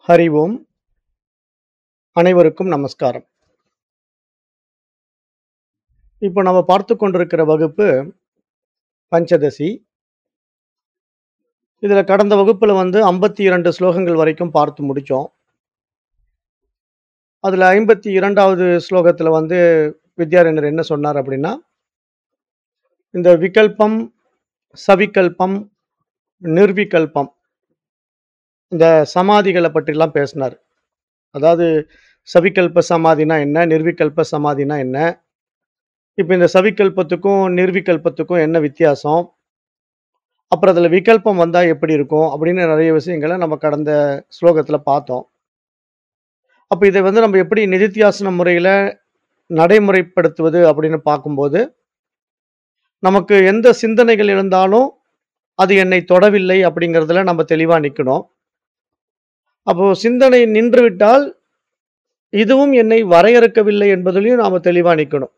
ஹரி ஓம் அனைவருக்கும் நமஸ்காரம் இப்போ நம்ம பார்த்து கொண்டிருக்கிற வகுப்பு பஞ்சதசி இதில் கடந்த வகுப்பில் வந்து ஐம்பத்தி இரண்டு ஸ்லோகங்கள் வரைக்கும் பார்த்து முடித்தோம் அதில் ஐம்பத்தி இரண்டாவது ஸ்லோகத்தில் வந்து வித்யாரண்யர் என்ன சொன்னார் அப்படின்னா இந்த விகல்பம் சவிகல்பம் நிர்விகல்பம் இந்த சமாதிகளை பற்றிலாம் பேசினார் அதாவது சவிகல்ப சமாதினா என்ன நிர்விகல்ப சமாதினா என்ன இப்போ இந்த சவிகல்பத்துக்கும் நிர்விகல்பத்துக்கும் என்ன வித்தியாசம் அப்புறம் அதில் விகல்பம் வந்தால் எப்படி இருக்கும் அப்படின்னு நிறைய விஷயங்களை நம்ம கடந்த ஸ்லோகத்தில் பார்த்தோம் அப்போ இதை வந்து நம்ம எப்படி நிதித்தியாசன முறையில் நடைமுறைப்படுத்துவது அப்படின்னு பார்க்கும்போது நமக்கு எந்த சிந்தனைகள் இருந்தாலும் அது என்னை தொடவில்லை அப்படிங்கிறதுல நம்ம தெளிவாக நிற்கணும் அப்போ சிந்தனை நின்றுவிட்டால் இதுவும் என்னை வரையறுக்கவில்லை என்பதிலையும் நாம் தெளிவாக நிற்கணும்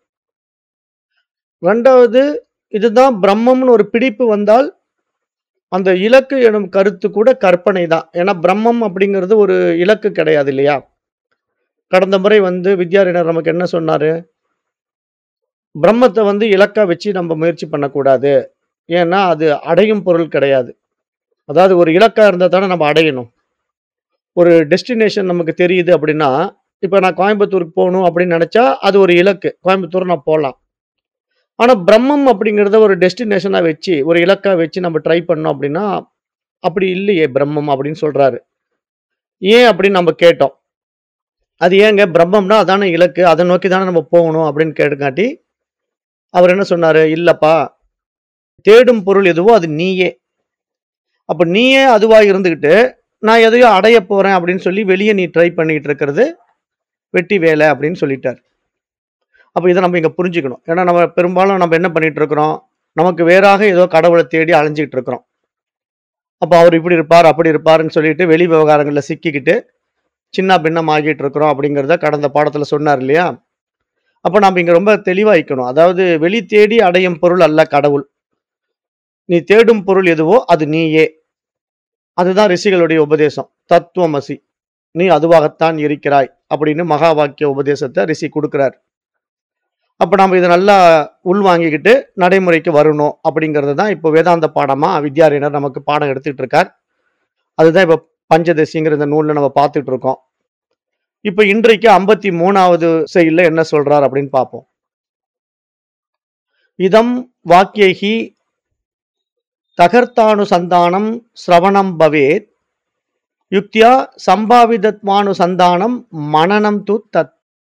ரெண்டாவது இதுதான் பிரம்மம்னு ஒரு பிடிப்பு வந்தால் அந்த இலக்கு எனும் கருத்து கூட கற்பனை தான் ஏன்னா பிரம்மம் அப்படிங்கிறது ஒரு இலக்கு கிடையாது இல்லையா கடந்த முறை வந்து வித்யாரண்யர் நமக்கு என்ன சொன்னாரு பிரம்மத்தை வந்து இலக்கா வச்சு நம்ம முயற்சி பண்ணக்கூடாது ஏன்னா அது அடையும் பொருள் கிடையாது அதாவது ஒரு இலக்கா இருந்தால் தானே நம்ம அடையணும் ஒரு டெஸ்டினேஷன் நமக்கு தெரியுது அப்படின்னா இப்போ நான் கோயம்புத்தூருக்கு போகணும் அப்படின்னு நினச்சா அது ஒரு இலக்கு கோயம்புத்தூர் நான் போகலாம் ஆனால் பிரம்மம் அப்படிங்கிறத ஒரு டெஸ்டினேஷனாக வச்சு ஒரு இலக்காக வச்சு நம்ம ட்ரை பண்ணோம் அப்படின்னா அப்படி இல்லையே பிரம்மம் அப்படின்னு சொல்கிறாரு ஏன் அப்படின்னு நம்ம கேட்டோம் அது ஏங்க பிரம்மம்னா அதான இலக்கு அதை நோக்கி தானே நம்ம போகணும் அப்படின்னு கேட்டுக்காட்டி அவர் என்ன சொன்னார் இல்லைப்பா தேடும் பொருள் எதுவோ அது நீயே அப்போ நீயே அதுவாக இருந்துக்கிட்டு நான் எதையோ அடைய போகிறேன் அப்படின்னு சொல்லி வெளியே நீ ட்ரை பண்ணிக்கிட்டு இருக்கிறது வெட்டி வேலை அப்படின்னு சொல்லிட்டார் அப்போ இதை நம்ம இங்கே புரிஞ்சுக்கணும் ஏன்னா நம்ம பெரும்பாலும் நம்ம என்ன பண்ணிட்டு இருக்கிறோம் நமக்கு வேறாக ஏதோ கடவுளை தேடி அலைஞ்சிக்கிட்டு இருக்கிறோம் அப்போ அவர் இப்படி இருப்பார் அப்படி இருப்பாருன்னு சொல்லிட்டு வெளி விவகாரங்களில் சிக்கிக்கிட்டு சின்ன பின்னம் ஆகிட்டு இருக்கிறோம் அப்படிங்கிறத கடந்த பாடத்தில் சொன்னார் இல்லையா அப்போ நம்ம இங்கே ரொம்ப தெளிவாகிக்கணும் அதாவது வெளி தேடி அடையும் பொருள் அல்ல கடவுள் நீ தேடும் பொருள் எதுவோ அது நீயே அதுதான் ரிஷிகளுடைய உபதேசம் தத்துவமசி நீ அதுவாகத்தான் இருக்கிறாய் அப்படின்னு மகா வாக்கிய உபதேசத்தை ரிஷி கொடுக்கிறார் அப்போ நம்ம இதை நல்லா உள்வாங்கிக்கிட்டு நடைமுறைக்கு வரணும் அப்படிங்கிறது தான் இப்போ வேதாந்த பாடமாக வித்யாரண்யர் நமக்கு பாடம் எடுத்துக்கிட்டு இருக்கார் அதுதான் இப்போ பஞ்சதசிங்கிற இந்த நூலில் நம்ம பார்த்துட்டு இருக்கோம் இப்போ இன்றைக்கு ஐம்பத்தி மூணாவது செயலில் என்ன சொல்றார் அப்படின்னு பார்ப்போம் இதம் வாக்கியகி தகர்த்தானுசந்தானம் சிரவணம் பவேத் யுக்தியா சம்பாவிதத்வானுசந்தானம் மனநம் து தத்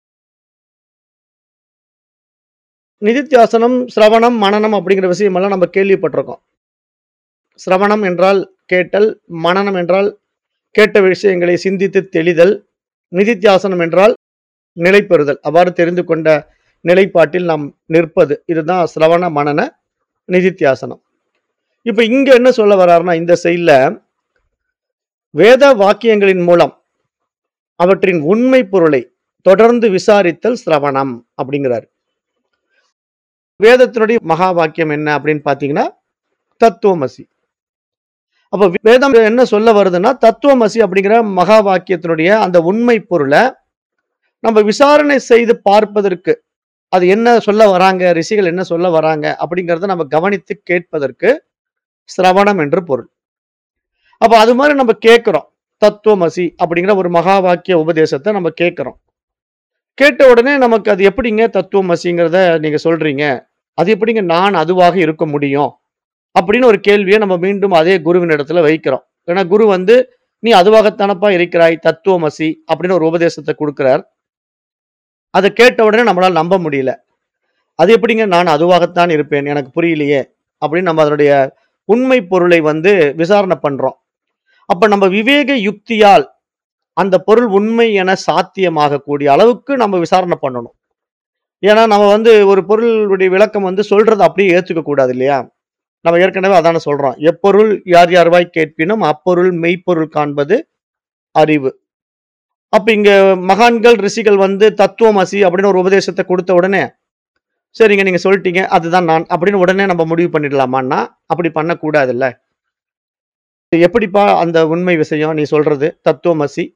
நிதித்தியாசனம் சிரவணம் மனநம் அப்படிங்கிற விஷயமெல்லாம் நம்ம கேள்விப்பட்டிருக்கோம் சிரவணம் என்றால் கேட்டல் மனநம் என்றால் கேட்ட விஷயங்களை சிந்தித்து தெளிதல் நிதித்தியாசனம் என்றால் நிலைப்பெறுதல் அவ்வாறு தெரிந்து கொண்ட நிலைப்பாட்டில் நாம் நிற்பது இதுதான் சிரவண மனன நிதித்தியாசனம் இப்போ இங்க என்ன சொல்ல வர்றாருன்னா இந்த செயல்ல வேத வாக்கியங்களின் மூலம் அவற்றின் உண்மை பொருளை தொடர்ந்து விசாரித்தல் சிரவணம் அப்படிங்கிறார் வேதத்தினுடைய மகா வாக்கியம் என்ன அப்படின்னு பார்த்தீங்கன்னா தத்துவமசி அப்போ வேதம் என்ன சொல்ல வருதுன்னா தத்துவமசி அப்படிங்கிற மகா வாக்கியத்தினுடைய அந்த உண்மை பொருளை நம்ம விசாரணை செய்து பார்ப்பதற்கு அது என்ன சொல்ல வராங்க ரிஷிகள் என்ன சொல்ல வராங்க அப்படிங்கிறத நம்ம கவனித்து கேட்பதற்கு சிரவணம் என்று பொருள் அப்போ அது மாதிரி நம்ம கேட்குறோம் தத்துவமசி அப்படிங்கிற ஒரு மகா வாக்கிய உபதேசத்தை நம்ம கேட்குறோம் கேட்ட உடனே நமக்கு அது எப்படிங்க தத்துவமசிங்கிறத நீங்க சொல்றீங்க அது எப்படிங்க நான் அதுவாக இருக்க முடியும் அப்படின்னு ஒரு கேள்வியை நம்ம மீண்டும் அதே குருவின் இடத்துல வைக்கிறோம் ஏன்னா குரு வந்து நீ அதுவாகத்தானப்பா இருக்கிறாய் தத்துவமசி அப்படின்னு ஒரு உபதேசத்தை கொடுக்கிறார் அதை கேட்ட உடனே நம்மளால நம்ப முடியல அது எப்படிங்க நான் அதுவாகத்தான் இருப்பேன் எனக்கு புரியலையே அப்படின்னு நம்ம அதனுடைய உண்மை பொருளை வந்து விசாரணை பண்றோம் அப்ப நம்ம விவேக யுக்தியால் அந்த பொருள் உண்மை என சாத்தியமாக கூடிய அளவுக்கு நம்ம விசாரணை பண்ணணும் ஏன்னா நம்ம வந்து ஒரு பொருளுடைய விளக்கம் வந்து சொல்றதை அப்படியே ஏத்துக்க கூடாது இல்லையா நம்ம ஏற்கனவே அதான சொல்றோம் எப்பொருள் யார் யார்வாய் கேட்பினும் அப்பொருள் மெய்ப்பொருள் காண்பது அறிவு அப்ப இங்க மகான்கள் ரிஷிகள் வந்து தத்துவமசி அப்படின்னு ஒரு உபதேசத்தை கொடுத்த உடனே சரிங்க நீங்க சொல்லிட்டீங்க அதுதான் நான் அப்படின்னு உடனே நம்ம முடிவு பண்ணிடலாமான்னா அப்படி பண்ணக்கூடாதுல்ல எப்படிப்பா அந்த உண்மை விஷயம் நீ சொல்றது தத்துவமசி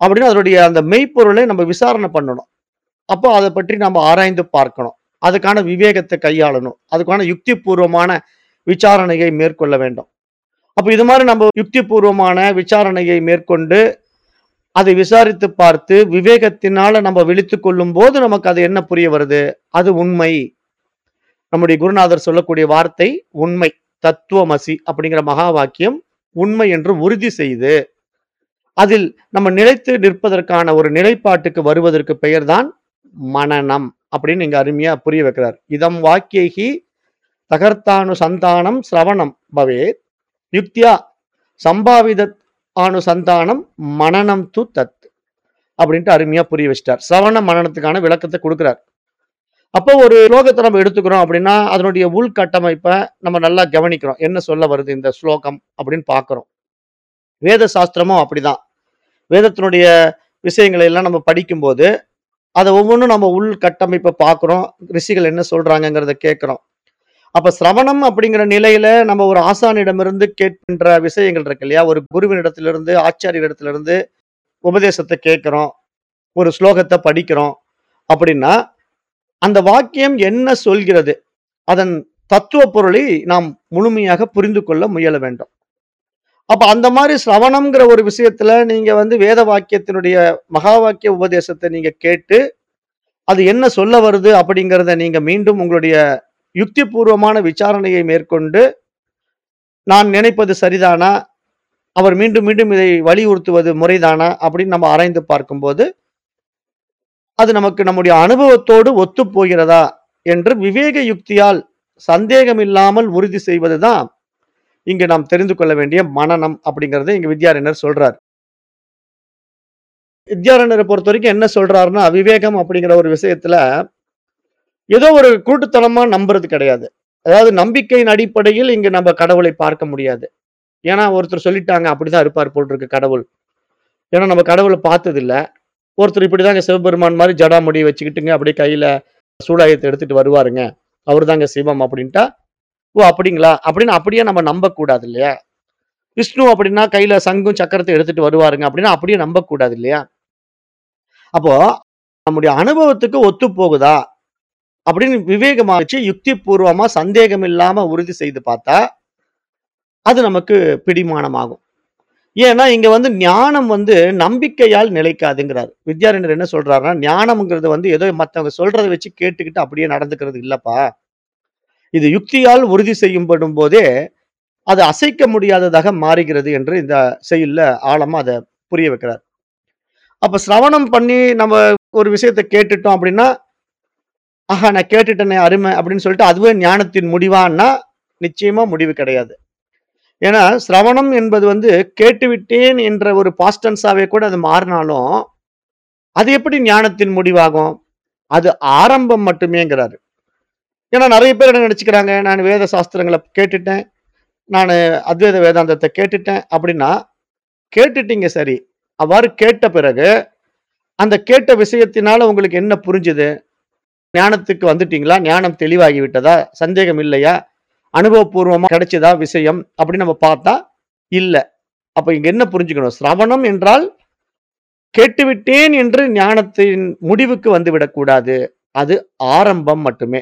அப்படின்னு அதனுடைய அந்த மெய்ப்பொருளை நம்ம விசாரணை பண்ணணும். அப்போ அத பற்றி நம்ம ஆராய்ந்து பார்க்கணும். அதுக்கான விவேகத்த கையாளணும். அதுக்கான யுக்திபூர்வமான விசாரணையை மேற்கொள்ள வேண்டும். அப்ப இது மாரி நம்ம யுக்திபூர்வமான விசாரணையை மேற்கொண்டு, அதை விசாரித்து பார்த்து, விவேகத்தினால நம்ம விழித்துக் கொள்ளும்போது நமக்கு அது என்ன புரிய வருது? அது உண்மை. நம்முடைய குருநாதர் சொல்லக்கூடிய வார்த்தை உண்மை. தத்துவமசி அப்படிங்கிற மகா வாக்கியம் உண்மை என்று உறுதி செய்து, அதில் நம்ம நிலைத்து நிற்பதற்கான ஒரு நிலைப்பாட்டுக்கு வருவதற்கு பெயர்தான் மனனம் அப்படின்னு இங்க அருமையா புரிய வைக்கிறார். இதம் வாக்கியைஹி தகர்த்தானுசந்தானம் சிரவணம் பவேத். யுக்த்யா சம்பாவிதத் ஆனுசந்தானம் மனனம் து தத். அப்படின்ட்டு அருமையா புரிய வச்சுட்டார். சிரவண மனனத்துக்கான விளக்கத்த குடுக்குறார். அப்போ ஒரு ஸ்லோகத்த நம்ம எடுத்துக்கிறோம் அப்படின்னா, அதனுடைய உள்கட்டமைப்ப நம்ம நல்லா கவனிக்கிறோம். என்ன சொல்ல வருது இந்த ஸ்லோகம் அப்படின்னு பார்க்கிறோம். வேத சாஸ்திரமும் அப்படிதான். வேதத்தினுடைய விஷயங்களை எல்லாம் நம்ம படிக்கும்போது, அத ஒவ்வொன்னும் நம்ம உள்கட்டமைப்ப பார்க்கிறோம். ரிஷிகள் என்ன சொல்றாங்கங்கிறத கேட்கிறோம். அப்ப சிரவணம் அப்படிங்கிற நிலையில நம்ம ஒரு ஆசானிடமிருந்து கேட்கின்ற விஷயங்கள் இருக்கு இல்லையா? ஒரு குருவினிடத்திலிருந்து, ஆச்சாரியரிடத்திலிருந்து உபதேசத்த கேட்கிறோம். ஒரு ஸ்லோகத்த படிக்கிறோம். அப்படின்னா, அந்த வாக்கியம் என்ன சொல்கிறது? அதன் தத்துவ பொருளை நாம் முழுமையாக புரிந்து கொள்ள முயல வேண்டும். அப்ப அந்த மாரி சிரவணம்ங்கிற ஒரு விஷயத்துல நீங்க வந்து வேத வாக்கியத்தினுடைய மகா வாக்கிய உபதேசத்த நீங்க கேட்டு, அது என்ன சொல்ல வருது அப்படிங்கிறத நீங்க மீண்டும் உங்களுடைய யுக்திபூர்வமான விசாரணையை மேற்கொண்டு, நான் நினைப்பது சரிதானா? அவர் மீண்டும் மீண்டும் இதை வலியுறுத்துவது முறைதானா? அப்படின்னு நம்ம ஆராய்ந்து பார்க்கும்போது, அது நமக்கு நம்முடைய அனுபவத்தோடு ஒத்துப் போகிறதா? என்று விவேக யுக்தியால் சந்தேகமில்லாமல் உறுதி செய்வது தான், இங்கு நாம் தெரிந்து கொள்ள வேண்டிய மனனம் அப்படிங்கிறத இங்க வித்யாரண்யர் சொல்றார். வித்யாரண்யர பொறுத்தவரைக்கும் என்ன சொல்றாருன்னா, விவேகம் அப்படிங்கிற ஒரு விஷயத்துல, ஏதோ ஒரு குருட்டுத்தனமா நம்புறது கிடையாது. அதாவது நம்பிக்கையின் அடிப்படையில் இங்கு நம்ம கடவுளை பார்க்க முடியாது. ஏன்னா ஒருத்தர் சொல்லிட்டாங்க, அப்படிதான் இருப்பார் போல் இருக்கு கடவுள். ஏன்னா நம்ம கடவுள பார்த்ததில்ல. ஒருத்தர் இப்படிதாங்க சிவபெருமான் மாரி ஜடாமுடி வச்சுக்கிட்டுங்க, அப்படியே கையில சூலாயுதத்த எடுத்துட்டு வருவாருங்க. அவருதாங்க சிவம் அப்படின்ட்டா, ஓ! அப்படிங்களா? அப்படின்னு அப்படியே நம்ம நம்பக்கூடாது இல்லையா? விஷ்ணு அப்படின்னா கையில சங்கும், சக்கரத்த எடுத்துட்டு வருவாருங்க அப்படின்னா, அப்படியே நம்பக்கூடாது இல்லையா? அப்போ நம்முடைய அனுபவத்துக்கு ஒத்துப் போகுதா? அப்படின்னு விவேகமா வச்சு யுக்திபூர்வமா சந்தேகம் இல்லாம உறுதி செய்து பார்த்தா, அது நமக்கு பிடிமானமாகும். ஏன்னா இங்க வந்து ஞானம் வந்து நம்பிக்கையால் நிலைக்காதுங்கிறார். வித்யாரண்யர் என்ன சொல்றாருன்னா, ஞானம்ங்கிறது வந்து ஏதோ மத்தவங்க சொல்றத வச்சு கேட்டுக்கிட்டு அப்படியே நடந்துக்கிறது இல்லப்பா. இது யுக்தியால் உறுதி செய்யப்படும் போதே, அது அசைக்க முடியாததாக மாறுகிறது என்று இந்த செய்யுள்ல ஆழமா அத புரிய வைக்கிறார். அப்ப சிரவணம் பண்ணி நம்ம ஒரு விஷயத்த கேட்டுட்டோம் அப்படின்னா, ஆஹா நான் கேட்டுட்டேனே அருமை அப்படின்னு சொல்லிட்டு அதுவே ஞானத்தின் முடிவான்னா, நிச்சயமா முடிவு கிடையாது. ஏன்னா சிரவணம் என்பது வந்து கேட்டுவிட்டேன் என்ற ஒரு பாஸ்ட் டென்ஸாவே கூட அது மாறினாலும், அது எப்படி ஞானத்தின் முடிவாகும்? அது ஆரம்பம் மட்டுமேங்கிறாரு. ஏன்னா நெறைய பேர் என்ன நெனச்சுக்கிறாங்க, நான் வேத சாஸ்திரங்கள கேட்டுட்டேன். நானு அத்வைத வேதாந்தத்த கேட்டுட்டேன் அப்படின்னா, கேட்டுட்டீங்க சரி. அவ்வாறு கேட்ட பிறகு, அந்த கேட்ட விஷயத்தினால உங்களுக்கு என்ன புரிஞ்சுது? ஞானத்துக்கு வந்துட்டீங்களா? ஞானம் தெளிவாகி விட்டதா? சந்தேகம் இல்லையா? அனுபவபூர்வமா கிடைச்சதா விஷயம்? அப்படின்னு நம்ம பார்த்தா, இல்ல. அப்ப இங்க என்ன புரிஞ்சுக்கணும்? சிரவணம் என்றால், கேட்டுவிட்டேன் என்று ஞானத்தின் முடிவுக்கு வந்து விடக்கூடாது. அது ஆரம்பம் மட்டுமே.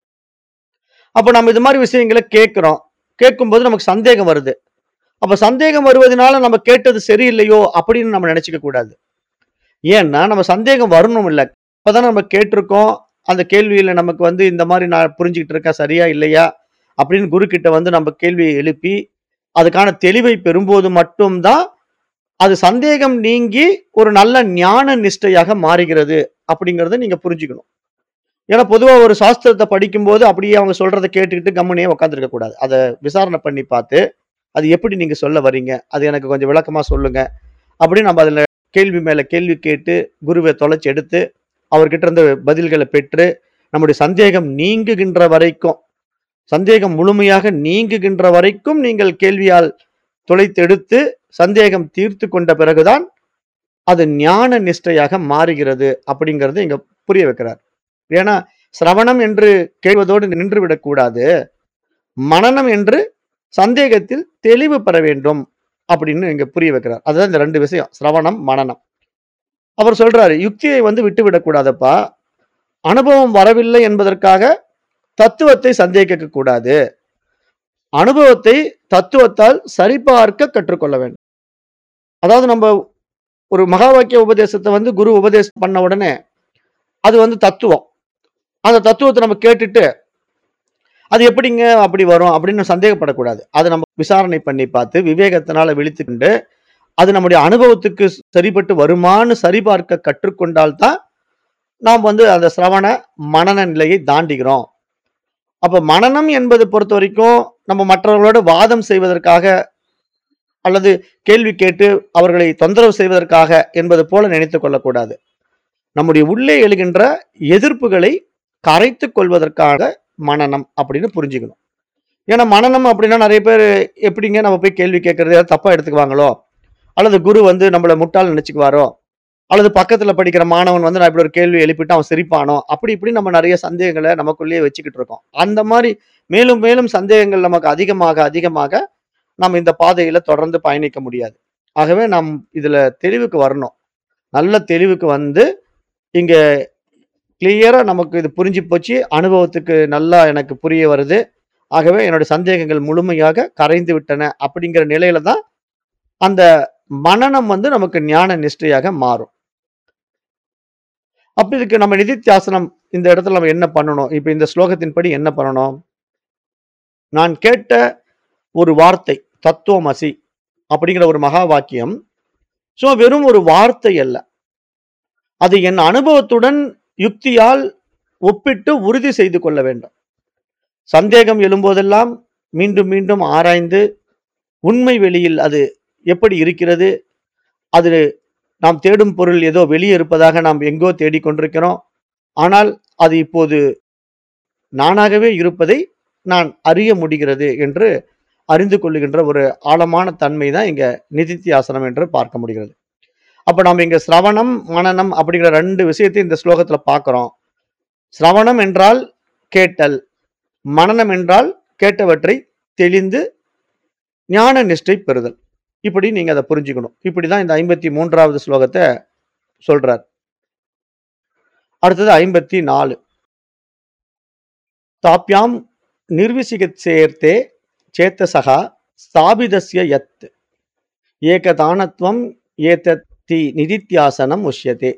அப்ப நம்ம இது மாரி விஷயங்கள கேட்கிறோம். கேட்கும்போது நமக்கு சந்தேகம் வருது. அப்ப சந்தேகம் வருவதனால நம்ம கேட்டது சரியில்லையோ! அப்படின்னு நம்ம நெனச்சுக்க கூடாது. ஏன்னா, நம்ம சந்தேகம் வரணும் இல்ல. அப்பதானே நம்ம கேட்டிருக்கோம். அந்த கேள்வியில நமக்கு வந்து இந்த மாரி நான் புரிஞ்சுகிட்டு இருக்கேன். சரியா? இல்லையா? அப்படின்னு குரு கிட்ட வந்து நம்ம கேள்விய எழுப்பி, அதுக்கான தெளிவை பெறும்போது மட்டும் தான், அது சந்தேகம் நீங்கி ஒரு நல்ல ஞான நிஷ்டையாக மாறுகிறது. அப்படிங்கிறத நீங்க புரிஞ்சுக்கணும். ஏன்னா பொதுவா ஒரு சாஸ்திரத்த படிக்கும்போது அப்படியே அவங்க சொல்றத கேட்டுக்கிட்டு கம்முனே உட்கார்ந்திருக்க கூடாது. அத விசாரணை பண்ணி பார்த்து, அது எப்படி நீங்க சொல்ல வர்றீங்க? அது எனக்கு கொஞ்சம் விளக்கமா சொல்லுங்க. அப்படின்னு நம்ம அதுல கேள்வி மேல கேள்வி கேட்டு, குருவ தொலைச்சு எடுத்து, அவர்கிட்ட இருந்து பதில்கள பெற்று, நம்முடைய சந்தேகம் நீங்குகின்ற வரைக்கும், சந்தேகம் முழுமையாக நீங்குகின்ற வரைக்கும் நீங்கள் கேள்வியால் துளைத்தெடுத்து, சந்தேகம் தீர்த்துக் கொண்ட பிறகுதான், அது ஞான நிஷ்டையாக மாறுகிறது. அப்படிங்கிறத இங்க புரிய வைக்கிறார். ஏன்னா, சிரவணம் என்று கேள்வதோடு நின்று விடக்கூடாது. மனனம் என்று சந்தேகத்தில் தெளிவு பெற வேண்டும். அப்படின்னு இங்க புரிய வைக்கிறார். அதுதான் இந்த 2 விஷயம். சிரவணம், மனனம். அவர் சொல்றாரு, "யுக்தியை வந்து விட்டுவிடக் கூடாதப்பா. அனுபவம் வரவில்லை என்பதற்காக தத்துவத்தை சந்தேகிக்க கூடாது. அனுபவத்தை தத்துவத்தால் சரிபார்க்க கற்றுக்கொள்ள வேண்டும்." அதாவது நம்ப ஒரு மகா வாக்கிய உபதேசத்த வந்து குரு உபதேசம் பண்ண உடனே, அது வந்து தத்துவம். அந்த தத்துவத்த நம்ம கேட்டுட்டு, "அது எப்படிங்க அப்படி வரும்?" அப்படின்னு சந்தேகப்படக்கூடாது. அத நம்ம விசாரணை பண்ணி பார்த்து, விவேகத்தினால விழித்துக்கொண்டு, அது நம்முடைய அனுபவத்துக்கு ஸ் சரிப்பட்டு வருமான்னு சரிபார்க்க கற்றுக்கொண்டால் தான், நாம் வந்து அந்த சிரவண, மனன நிலையை தாண்டுகிறோம். அப்ப மனனம் என்பது பொறுத்தவரைக்கும், நம்ம மற்றவர்களோடு வாதம் செய்வதற்காக, அல்லது கேள்வி கேட்டு அவர்களை தொந்தரவு செய்வதற்காக என்பது போல நினைத்துக் கொள்ளக்கூடாது. நம்முடைய உள்ளே எழுகின்ற எதிர்ப்புகளை கரைத்துக் கொள்வதற்காக மனனம் அப்படின்னு புரிஞ்சுக்கணும். ஏன்னா மனனம் அப்படின்னா நெறைய பேரு எப்படிங்க நம்ம போய் கேள்வி கேட்கறது யாராவது தப்பா எடுத்துக்குவாங்களோ? அல்லது குரு வந்து நம்மள முட்டாள்ன்னு நெனச்சுக்குவாரோ? அல்லது பக்கத்துல படிக்கிற மாணவன் வந்து நான் இப்படி ஒரு கேள்வி எழுப்பிட்டா அவன் சிரிப்பானோ? அப்படி இப்படி நம்ம நெறைய சந்தேகங்கள நமக்குள்ளேயே வச்சுக்கிட்டு இருக்கோம். அந்த மாரி மேலும் மேலும் சந்தேகங்கள் நமக்கு அதிகமாக அதிகமாக, நம்ம இந்த பாதையில தொடர்ந்து பயணிக்க முடியாது. ஆகவே நாம் இதுல தெளிவுக்கு வரணும். நல்ல தெளிவுக்கு வந்து, இங்க கிளியரா நமக்கு இது புரிஞ்சு போச்சு. அனுபவத்துக்கு நல்லா எனக்கு புரிய வருது. ஆகவே என்னுடைய சந்தேகங்கள் முழுமையாக கரைந்து விட்டன. அப்படிங்கிற நிலையில தான், அந்த மனனம் வந்து நமக்கு ஞான நிஷ்டையாக மாறும். அப்ப இதுக்கு நம்ம நிதித்தியாசனம் இந்த இடத்துல நம்ம என்ன பண்ணணும்? இப்ப இந்த ஸ்லோகத்தின்படி என்ன பண்ணணும்? நான் கேட்ட ஒரு வார்த்தை, தத்துவமசி அப்படிங்கிற ஒரு மகா வாக்கியம், சும்மா வெறும் ஒரு வார்த்தை அல்ல. அது என் அனுபவத்துடன் யுக்தியால் ஒப்பிட்டு உறுதி செய்து கொள்ள வேண்டும். சந்தேகம் எழும்போதெல்லாம் மீண்டும் மீண்டும் ஆராய்ந்து, உண்மை வெளியில் அது எப்படி இருக்கிறது? அது நாம் தேடும் பொருள் ஏதோ வெளியே இருப்பதாக நாம் எங்கோ தேடிக் கொண்டிருக்கிறோம். ஆனால் அது இப்போது நானாகவே இருப்பதை நான் அறிய முடிகிறது என்று அறிந்து கொள்ளுகின்ற ஒரு ஆழமான தன்மை தான் இங்க நிதித்தியாசனம் என்று பார்க்க முடிகிறது. அப்ப நாம இங்க சிரவணம், மனனம் அப்படிங்கிற 2 விஷயத்தையும் இந்த ஸ்லோகத்துல பார்க்கிறோம். சிரவணம் என்றால் கேட்டல். மனனம் என்றால் கேட்டவற்றை தெளிந்து ஞான நிஷ்டை பெறுதல். இப்படி நீங்க அத புரிஞ்சுக்கணும். இப்படிதான் இந்த 53வது ஸ்லோகத்த சொல்றார். அடுத்தது 54. தாப்யாம் நிர்விசிகித்சேர்த்தே சேத்தசः ஸ்தாபிதஸ்ய யத் ஏகதானத்வம் ஏதத்தி நிதித்தியாசனம் உஷ்யதே.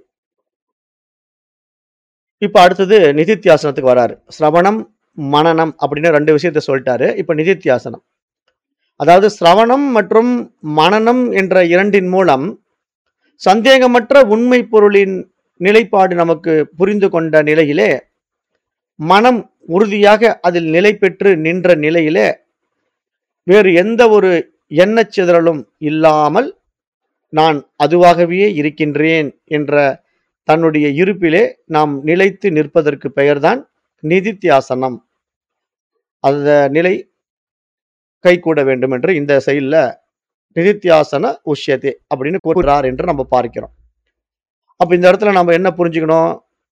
இப்ப அடுத்தது நிதித்தியாசனத்துக்கு வராரு. சிரவணம், மனனம் அப்படின்னு 2 விஷயத்த சொல்ட்டாரு. இப்ப நிதித்தியாசனம். அதாவது சிரவணம் மற்றும் மனனம் என்ற 2ன் மூலம், சந்தேகமற்ற உண்மை பொருளின் நிலைப்பாடு நமக்கு புரிந்து கொண்ட நிலையிலே, மனம் உறுதியாக அதில் நிலை பெற்று நின்ற நிலையிலே, வேறு எந்த ஒரு எண்ணச் சிதறலும் இல்லாமல், நான் அதுவாகவே இருக்கின்றேன் என்ற தன்னுடைய இருப்பிலே நாம் நிலைத்து நிற்பதற்கு பெயர்தான் நிதித்தியாசனம். அந்த நிலை கைகூட வேண்டும் என்று இந்த செயல்ல நிதித்தியாசன உஷ்யதே அப்படின்னு கூறுகிறார் என்று நம்ம பார்க்கிறோம். அப்ப இந்த இடத்துல நம்ம என்ன புரிஞ்சுக்கணும்?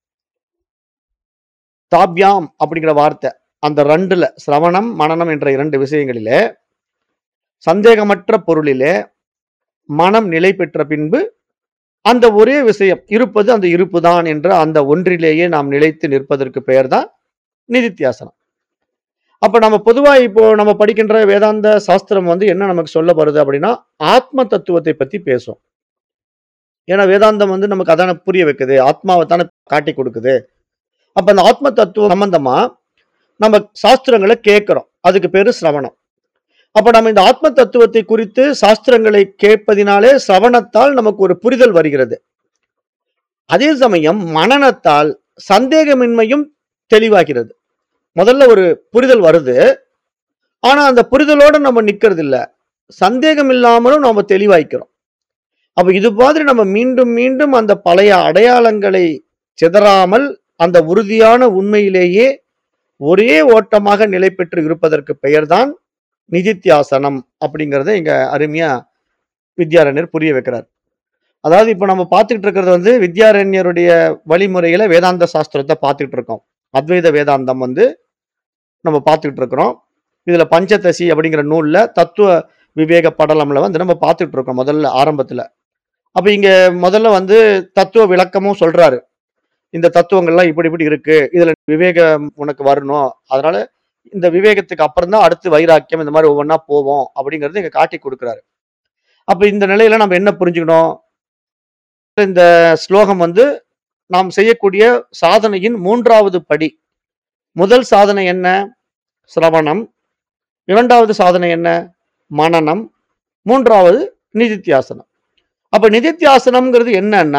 தாப்யாம் அப்படிங்கிற வார்த்தை. அந்த 2ல சிரவணம், மனனம் என்ற 2 விஷயங்களிலே, சந்தேகமற்ற பொருளிலே மனம் நிலை பெற்ற பின்பு, அந்த ஒரே விஷயம் இருப்பது அந்த இருப்பு தான் என்ற அந்த ஒன்றிலேயே நாம் நிலைத்து நிற்பதற்கு பெயர் தான் நிதித்தியாசனம். அப்ப நம்ம பொதுவா இப்போ நம்ம படிக்கின்ற வேதாந்த சாஸ்திரம் வந்து என்ன நமக்கு சொல்ல வருது அப்படின்னா, ஆத்ம தத்துவத்தை பத்தி பேசும். ஏன்னா வேதாந்தம் வந்து நமக்கு அதானே புரிய வைக்குது. ஆத்மாவ தானே காட்டிக் குடுக்குது. அப்ப அந்த ஆத்ம தத்துவம் சம்பந்தமா நம்ம சாஸ்திரங்கள கேட்கிறோம். அதுக்கு பேரு சிரவணம். அப்ப நம்ம இந்த ஆத்ம தத்துவத்தை குறித்து சாஸ்திரங்களை கேட்பதினாலே சிரவணத்தால் நமக்கு ஒரு புரிதல் வருகிறது. அதே சமயம் மனனத்தால் சந்தேகமின்மையும் தெளிவாகிறது. முதல்ல ஒரு புரிதல் வருது. ஆனா அந்த புரிதலோட நம்ம நிக்கிறதில்ல. சந்தேகம் இல்லாமலும் நாம தெளிவாய்க்கிறோம். அப்ப இது மாதிரி நம்ம மீண்டும் மீண்டும் அந்த பழைய அடையாளங்களை சிதறாமல், அந்த உறுதியான உண்மையிலேயே ஒரே ஓட்டமாக நிலை பெற்று இருப்பதற்கு பெயர்தான் நிதித்தியாசனம் அப்படிங்கிறத இங்க அருமையா வித்யாரண்யர் புரிய வைக்கிறார். அதாவது இப்ப நம்ம பார்த்துக்கிட்டு இருக்கிறது வந்து வித்யாரண்யருடைய வழிமுறையில வேதாந்த சாஸ்திரத்த பார்த்துக்கிட்டு இருக்கோம். அத்வைத வேதாந்தம் வந்து நம்ம பார்த்துக்கிட்டு இருக்கிறோம். இதுல பஞ்சதசி அப்படிங்கிற நூல்ல தத்துவ விவேக படலம்ல வந்து நம்ம பார்த்துட்டு இருக்கோம் முதல்ல ஆரம்பத்துல. அப்ப இங்க முதல்ல வந்து தத்துவ விளக்கமும் சொல்றாரு. இந்த தத்துவங்கள்லாம் இப்படி இப்படி இருக்கு. இதுல விவேகம் உனக்கு வரணும். அதனால இந்த விவேகத்துக்கு அப்புறம் தான் அடுத்து வைராக்கியம் இந்த மாரி ஒவ்வொன்னா போவோம் அப்படிங்கிறத இங்க காட்டிக் குடுக்குறாரு. அப்ப இந்த நிலையில நம்ம என்ன புரிஞ்சுக்கணும்? இந்த ஸ்லோகம் வந்து நாம் செய்யக்கூடிய சாதனையின் 3வது படி. முதல் சாதனை என்ன? சிரவணம். 2வது சாதனை என்ன? மனனம். 3வது நிதித்தியாசனம். அப்ப நிதித்தியாசனம்ங்கிறது என்னன்னா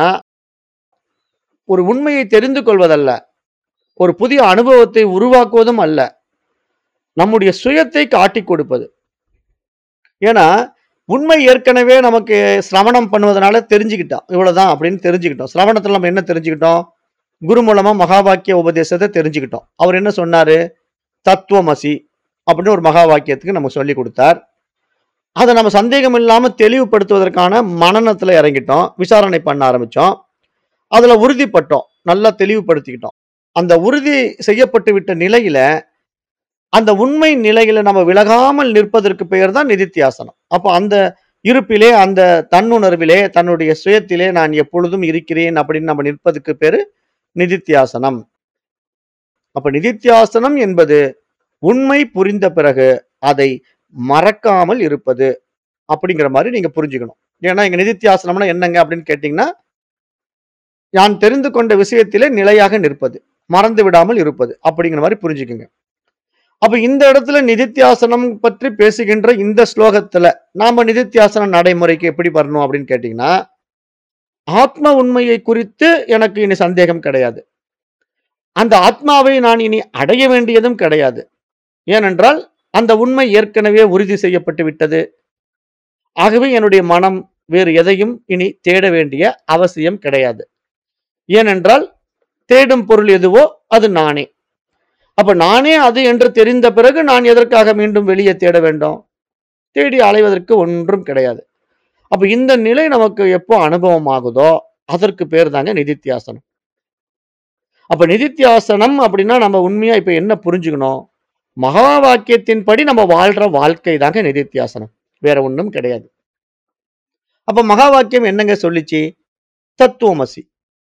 ஒரு உண்மையை தெரிந்து கொள்வதல்ல. ஒரு புதிய அனுபவத்தை உருவாக்குவதும் அல்ல. நம்முடைய சுயத்தை காட்டிக் கொடுப்பது. ஏன்னா, உண்மை ஏற்கனவே நமக்கு சிரவணம் பண்ணுவதனால தெரிஞ்சுக்கிட்டோம். இவ்வளவுதான் அப்படின்னு தெரிஞ்சுக்கிட்டோம். சிரவணத்துல நம்ம என்ன தெரிஞ்சுக்கிட்டோம்? குரு மூலமா மகா வாக்கிய உபதேசத்த தெரிஞ்சுக்கிட்டோம். அவர் என்ன சொன்னாரு? தத்துவமசி அப்படின்னு ஒரு மகா வாக்கியத்துக்கு நமக்கு சொல்லிக் குடுத்தார். அத நம்ம சந்தேகம் இல்லாம தெளிவுபடுத்துவதற்கான மனனத்துல இறங்கிட்டோம். விசாரணை பண்ண ஆரம்பிச்சோம். அதுல உறுதிப்பட்டோம். நல்லா தெளிவுபடுத்திக்கிட்டோம். அந்த உறுதி செய்யப்பட்டு விட்ட நிலையில, அந்த உண்மை நிலையில நம்ம விலகாமல் நிற்பதற்கு பெயர் தான் நிதித்தியாசனம். அப்ப அந்த இருப்பிலே, அந்த தன்னுணர்விலே, தன்னுடைய சுயத்திலே நான் எப்பொழுதும் இருக்கிறேன் அப்படின்னு நம்ம நிற்பதுக்கு பேரு நிதித்தியாசனம். அப்ப நிதித்தியாசனம் என்பது உண்மை புரிந்த பிறகு அதை மறக்காமல் இருப்பது. அப்படிங்கிற மாரி நீங்க புரிஞ்சுக்கணும். ஏன்னா இங்க நிதித்தியாசனம்னா என்னங்க அப்படின்னு கேட்டீங்கன்னா, நான் தெரிந்து கொண்ட விஷயத்திலே நிலையாக நிற்பது. மறந்து விடாமல் இருப்பது. அப்படிங்கிற மாரி புரிஞ்சுக்குங்க. அப்ப இந்த இடத்துல நிதித்தியாசனம் பற்றி பேசுகின்ற இந்த ஸ்லோகத்துல, நாம நிதித்தியாசன நடைமுறைக்கு எப்படி வரணும் அப்படின்னு கேட்டீங்கன்னா, ஆத்ம உண்மையை குறித்து எனக்கு இனி சந்தேகம் கிடையாது. அந்த ஆத்மாவை நான் இனி அடைய வேண்டியதும் கிடையாது. ஏனென்றால், அந்த உண்மை ஏற்கனவே உறுதி செய்யப்பட்டு விட்டது. ஆகவே என்னுடைய மனம் வேறு எதையும் இனி தேட வேண்டிய அவசியம் கிடையாது. ஏனென்றால், தேடும் பொருள் எதுவோ அது நானே. அப்ப நானே அது என்று தெரிந்த பிறகு நான் எதற்காக மீண்டும் வெளியே தேட வேண்டும்? தேடி அலைவதற்கு ஒன்றும் கிடையாது. அப்ப இந்த நிலை நமக்கு எப்போ அனுபவம் ஆகுதோ, அதற்கு பேர் தாங்க நிதித்தியாசனம். அப்ப நிதித்தியாசனம் அப்படின்னா நம்ம உண்மையா இப்ப என்ன புரிஞ்சுக்கணும்? மகா வாக்கியத்தின்படி நம்ம வாழ்ற வாழ்க்கை தாங்க நிதித்தியாசனம். வேற ஒண்ணும் கிடையாது. அப்ப மகா வாக்கியம் என்னங்க சொல்லிச்சு? தத்துவமசி.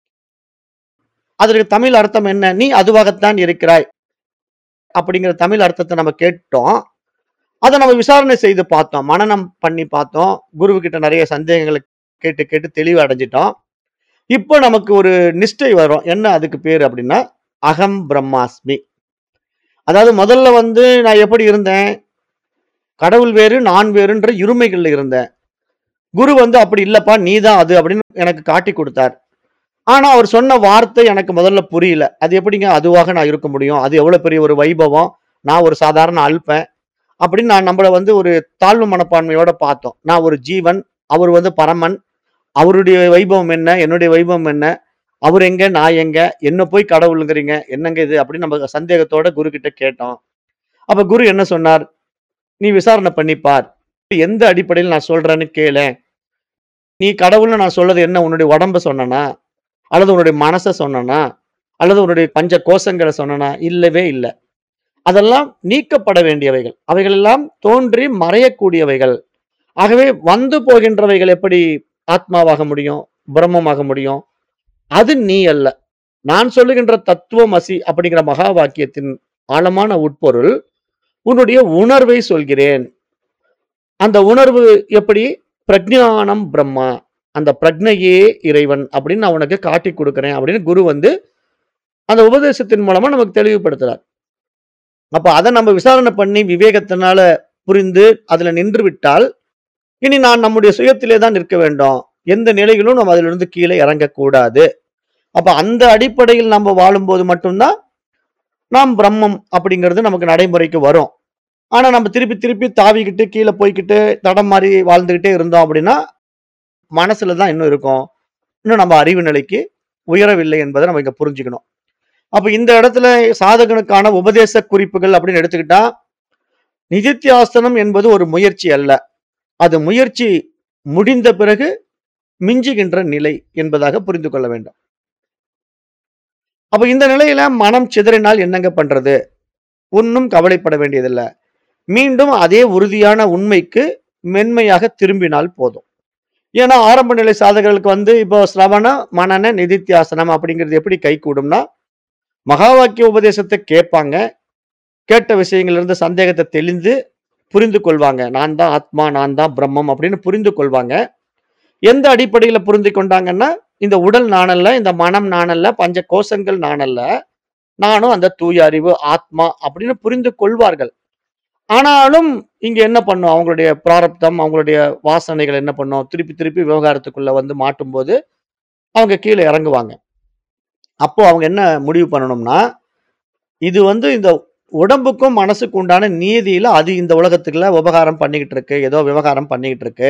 அதற்கு தமிழ் அர்த்தம் என்ன? நீ அதுவாகத்தான் இருக்கிறாய். அப்படிங்கிற தமிழ் அர்த்தத்த நம்ம கேட்டோம். அத நம்ம விசாரணை செய்து பார்த்தோம். மனனம் பண்ணி பார்த்தோம். குருவுகிட்ட நெறைய சந்தேகங்கள கேட்டு கேட்டு தெளிவு அடைஞ்சுட்டோம். இப்போ நமக்கு ஒரு நிஷ்டை வரும். என்ன அதுக்கு பேரு அப்படின்னா, அகம் பிரம்மாஸ்மி. அதாவது முதல்ல வந்து நான் எப்படி இருந்தேன்? கடவுள் வேறு, நான் வேறுன்ற இருமைகள்ல இருந்தேன். குரு வந்து அப்படி இல்லப்பா, நீ தான் அது அப்படின்னு எனக்கு காட்டிக் குடுத்தார். ஆனா அவர் சொன்ன வார்த்தை எனக்கு முதல்ல புரியல. அது எப்படிங்க அதுவாக நான் இருக்க முடியும்? அது எவ்வளவு பெரிய ஒரு வைபவம். நான் ஒரு சாதாரண அல்பன். அப்படின்னு நான் நம்மள வந்து ஒரு தாழ்வு மனப்பான்மையோட பார்த்தோம். நான் ஒரு ஜீவன். அவர் வந்து பரமன். அவருடைய வைபவம் என்ன? என்னுடைய வைபவம் என்ன? அவர் எங்க? நான் எங்க? என்ன போய் கடவுளுங்கிறீங்க? என்னங்க இது? அப்படின்னு நம்ம சந்தேகத்தோட குரு கிட்ட கேட்டோம். அப்ப குரு என்ன சொன்னார்? நீ விசாரணை பண்ணி பார். எந்த அடிப்படையில நான் சொல்றேன்னு கேளேன். நீ கடவுள்னு நான் சொல்றது என்ன? உன்னுடைய உடம்ப சொன்னனா? அல்லது உன்னுடைய மனச சொன்னனா? அல்லது உன்னுடைய பஞ்ச கோஷங்கள சொன்னனா? இல்லவே இல்ல. அதெல்லாம் நீக்கப்பட வேண்டியவைகள். அவைகள் எல்லாம் தோன்றி மறையக்கூடியவைகள். ஆகவே வந்து போகின்றவைகள் எப்படி ஆத்மாவாக முடியும்? பிரம்மமாக முடியும்? அது நீ அல்ல. நான் சொல்லுகின்ற தத்துவமசி அப்படிங்கிற மகா வாக்கியத்தின் ஆழமான உட்பொருள், உன்னுடைய உணர்வை சொல்கிறேன். அந்த உணர்வு எப்படி? பிரக்ஞானம் பிரம்மா. அந்த பிரக்ஞையே இறைவன் அப்படின்னு நான் உனக்கு காட்டிக் குடுக்கிறேன் அப்படின்னு குரு வந்து அந்த உபதேசத்தின் மூலமா நமக்கு தெளிவுபடுத்துறார். அப்ப அத நம்ம விசாரணை பண்ணி விவேகத்தினால புரிந்து அதுல நின்று விட்டால், இனி நான் நம்முடைய சுயத்திலே தான் நிற்க வேண்டும். எந்த நிலையிலும் நம்ம அதிலிருந்து கீழ இறங்கக்கூடாது. அப்ப அந்த அடிப்படையில் நம்ம வாழும்போது மட்டும் தான், நாம் பிரம்மம் அப்படிங்கிறது நமக்கு நடைமுறைக்கு வரும். ஆனா நம்ம திருப்பி திருப்பி தாவிக்கிட்டு, கீழ போய்க்கிட்டு, தடம் மாறி வாழ்ந்துகிட்டே இருந்தோம் அப்படின்னா, மனசுல தான் இன்னும் இருக்கும். இன்னும் நம்ம அறிவு நிலைக்கு உயரவில்லை என்பத நம்ம இங்க புரிஞ்சுக்கணும். அப்ப இந்த இடத்துல சாதகனுக்கான உபதேச குறிப்புகள் அப்படின்னு எடுத்துக்கிட்டா, நிதித்தியாசனம் என்பது ஒரு முயற்சி அல்ல. அது முயற்சி முடிந்த பிறகு மிஞ்சுகின்ற நிலை என்பதாக புரிந்து கொள்ள வேண்டும். அப்ப இந்த நிலையில மனம் சிதறினால் என்னங்க பண்றது? ஒண்ணும் கவலைப்பட வேண்டியதில்ல. மீண்டும் அதே உறுதியான உண்மைக்கு மென்மையாக திரும்பினால் போதும். ஏன்னா ஆரம்ப நிலை சாதகர்களுக்கு வந்து இப்போ சிரவண மனன நிதித்தியாசனம் அப்படிங்கிறது எப்படி கைகூடும்னா மகா வாக்கிய உபதேசத்தை கேட்பாங்க கேட்ட விஷயங்கள்ல இருந்து சந்தேகத்தை தெளிந்து புரிந்து கொள்வாங்க நான் தான் ஆத்மா நான் தான் பிரம்மம் அப்படின்னு புரிந்து கொள்வாங்க எந்த அடிப்படையில புரிந்து கொண்டாங்கன்னா இந்த உடல் நானல்ல இந்த மனம் நானல்ல பஞ்ச கோஷங்கள் நானல்ல நானும் அந்த தூய அறிவு ஆத்மா அப்படின்னு புரிந்து கொள்வார்கள் ஆனாலும் இங்க என்ன பண்ணும் அவங்களுடைய பிராரப்தம் அவங்களுடைய வாசனைகள் என்ன பண்ணும் திருப்பி திருப்பி விவகாரத்துக்குள்ள வந்து மாட்டும்போது அவங்க கீழே இறங்குவாங்க அப்போ அவங்க என்ன முடிவு பண்ணணும்னா இது வந்து இந்த உடம்புக்கும் மனசுக்கும் உண்டான நீதியில அது இந்த உலகத்துக்குள்ள உபகாரம் பண்ணிக்கிட்டு இருக்கு ஏதோ விவகாரம் பண்ணிக்கிட்டு இருக்கு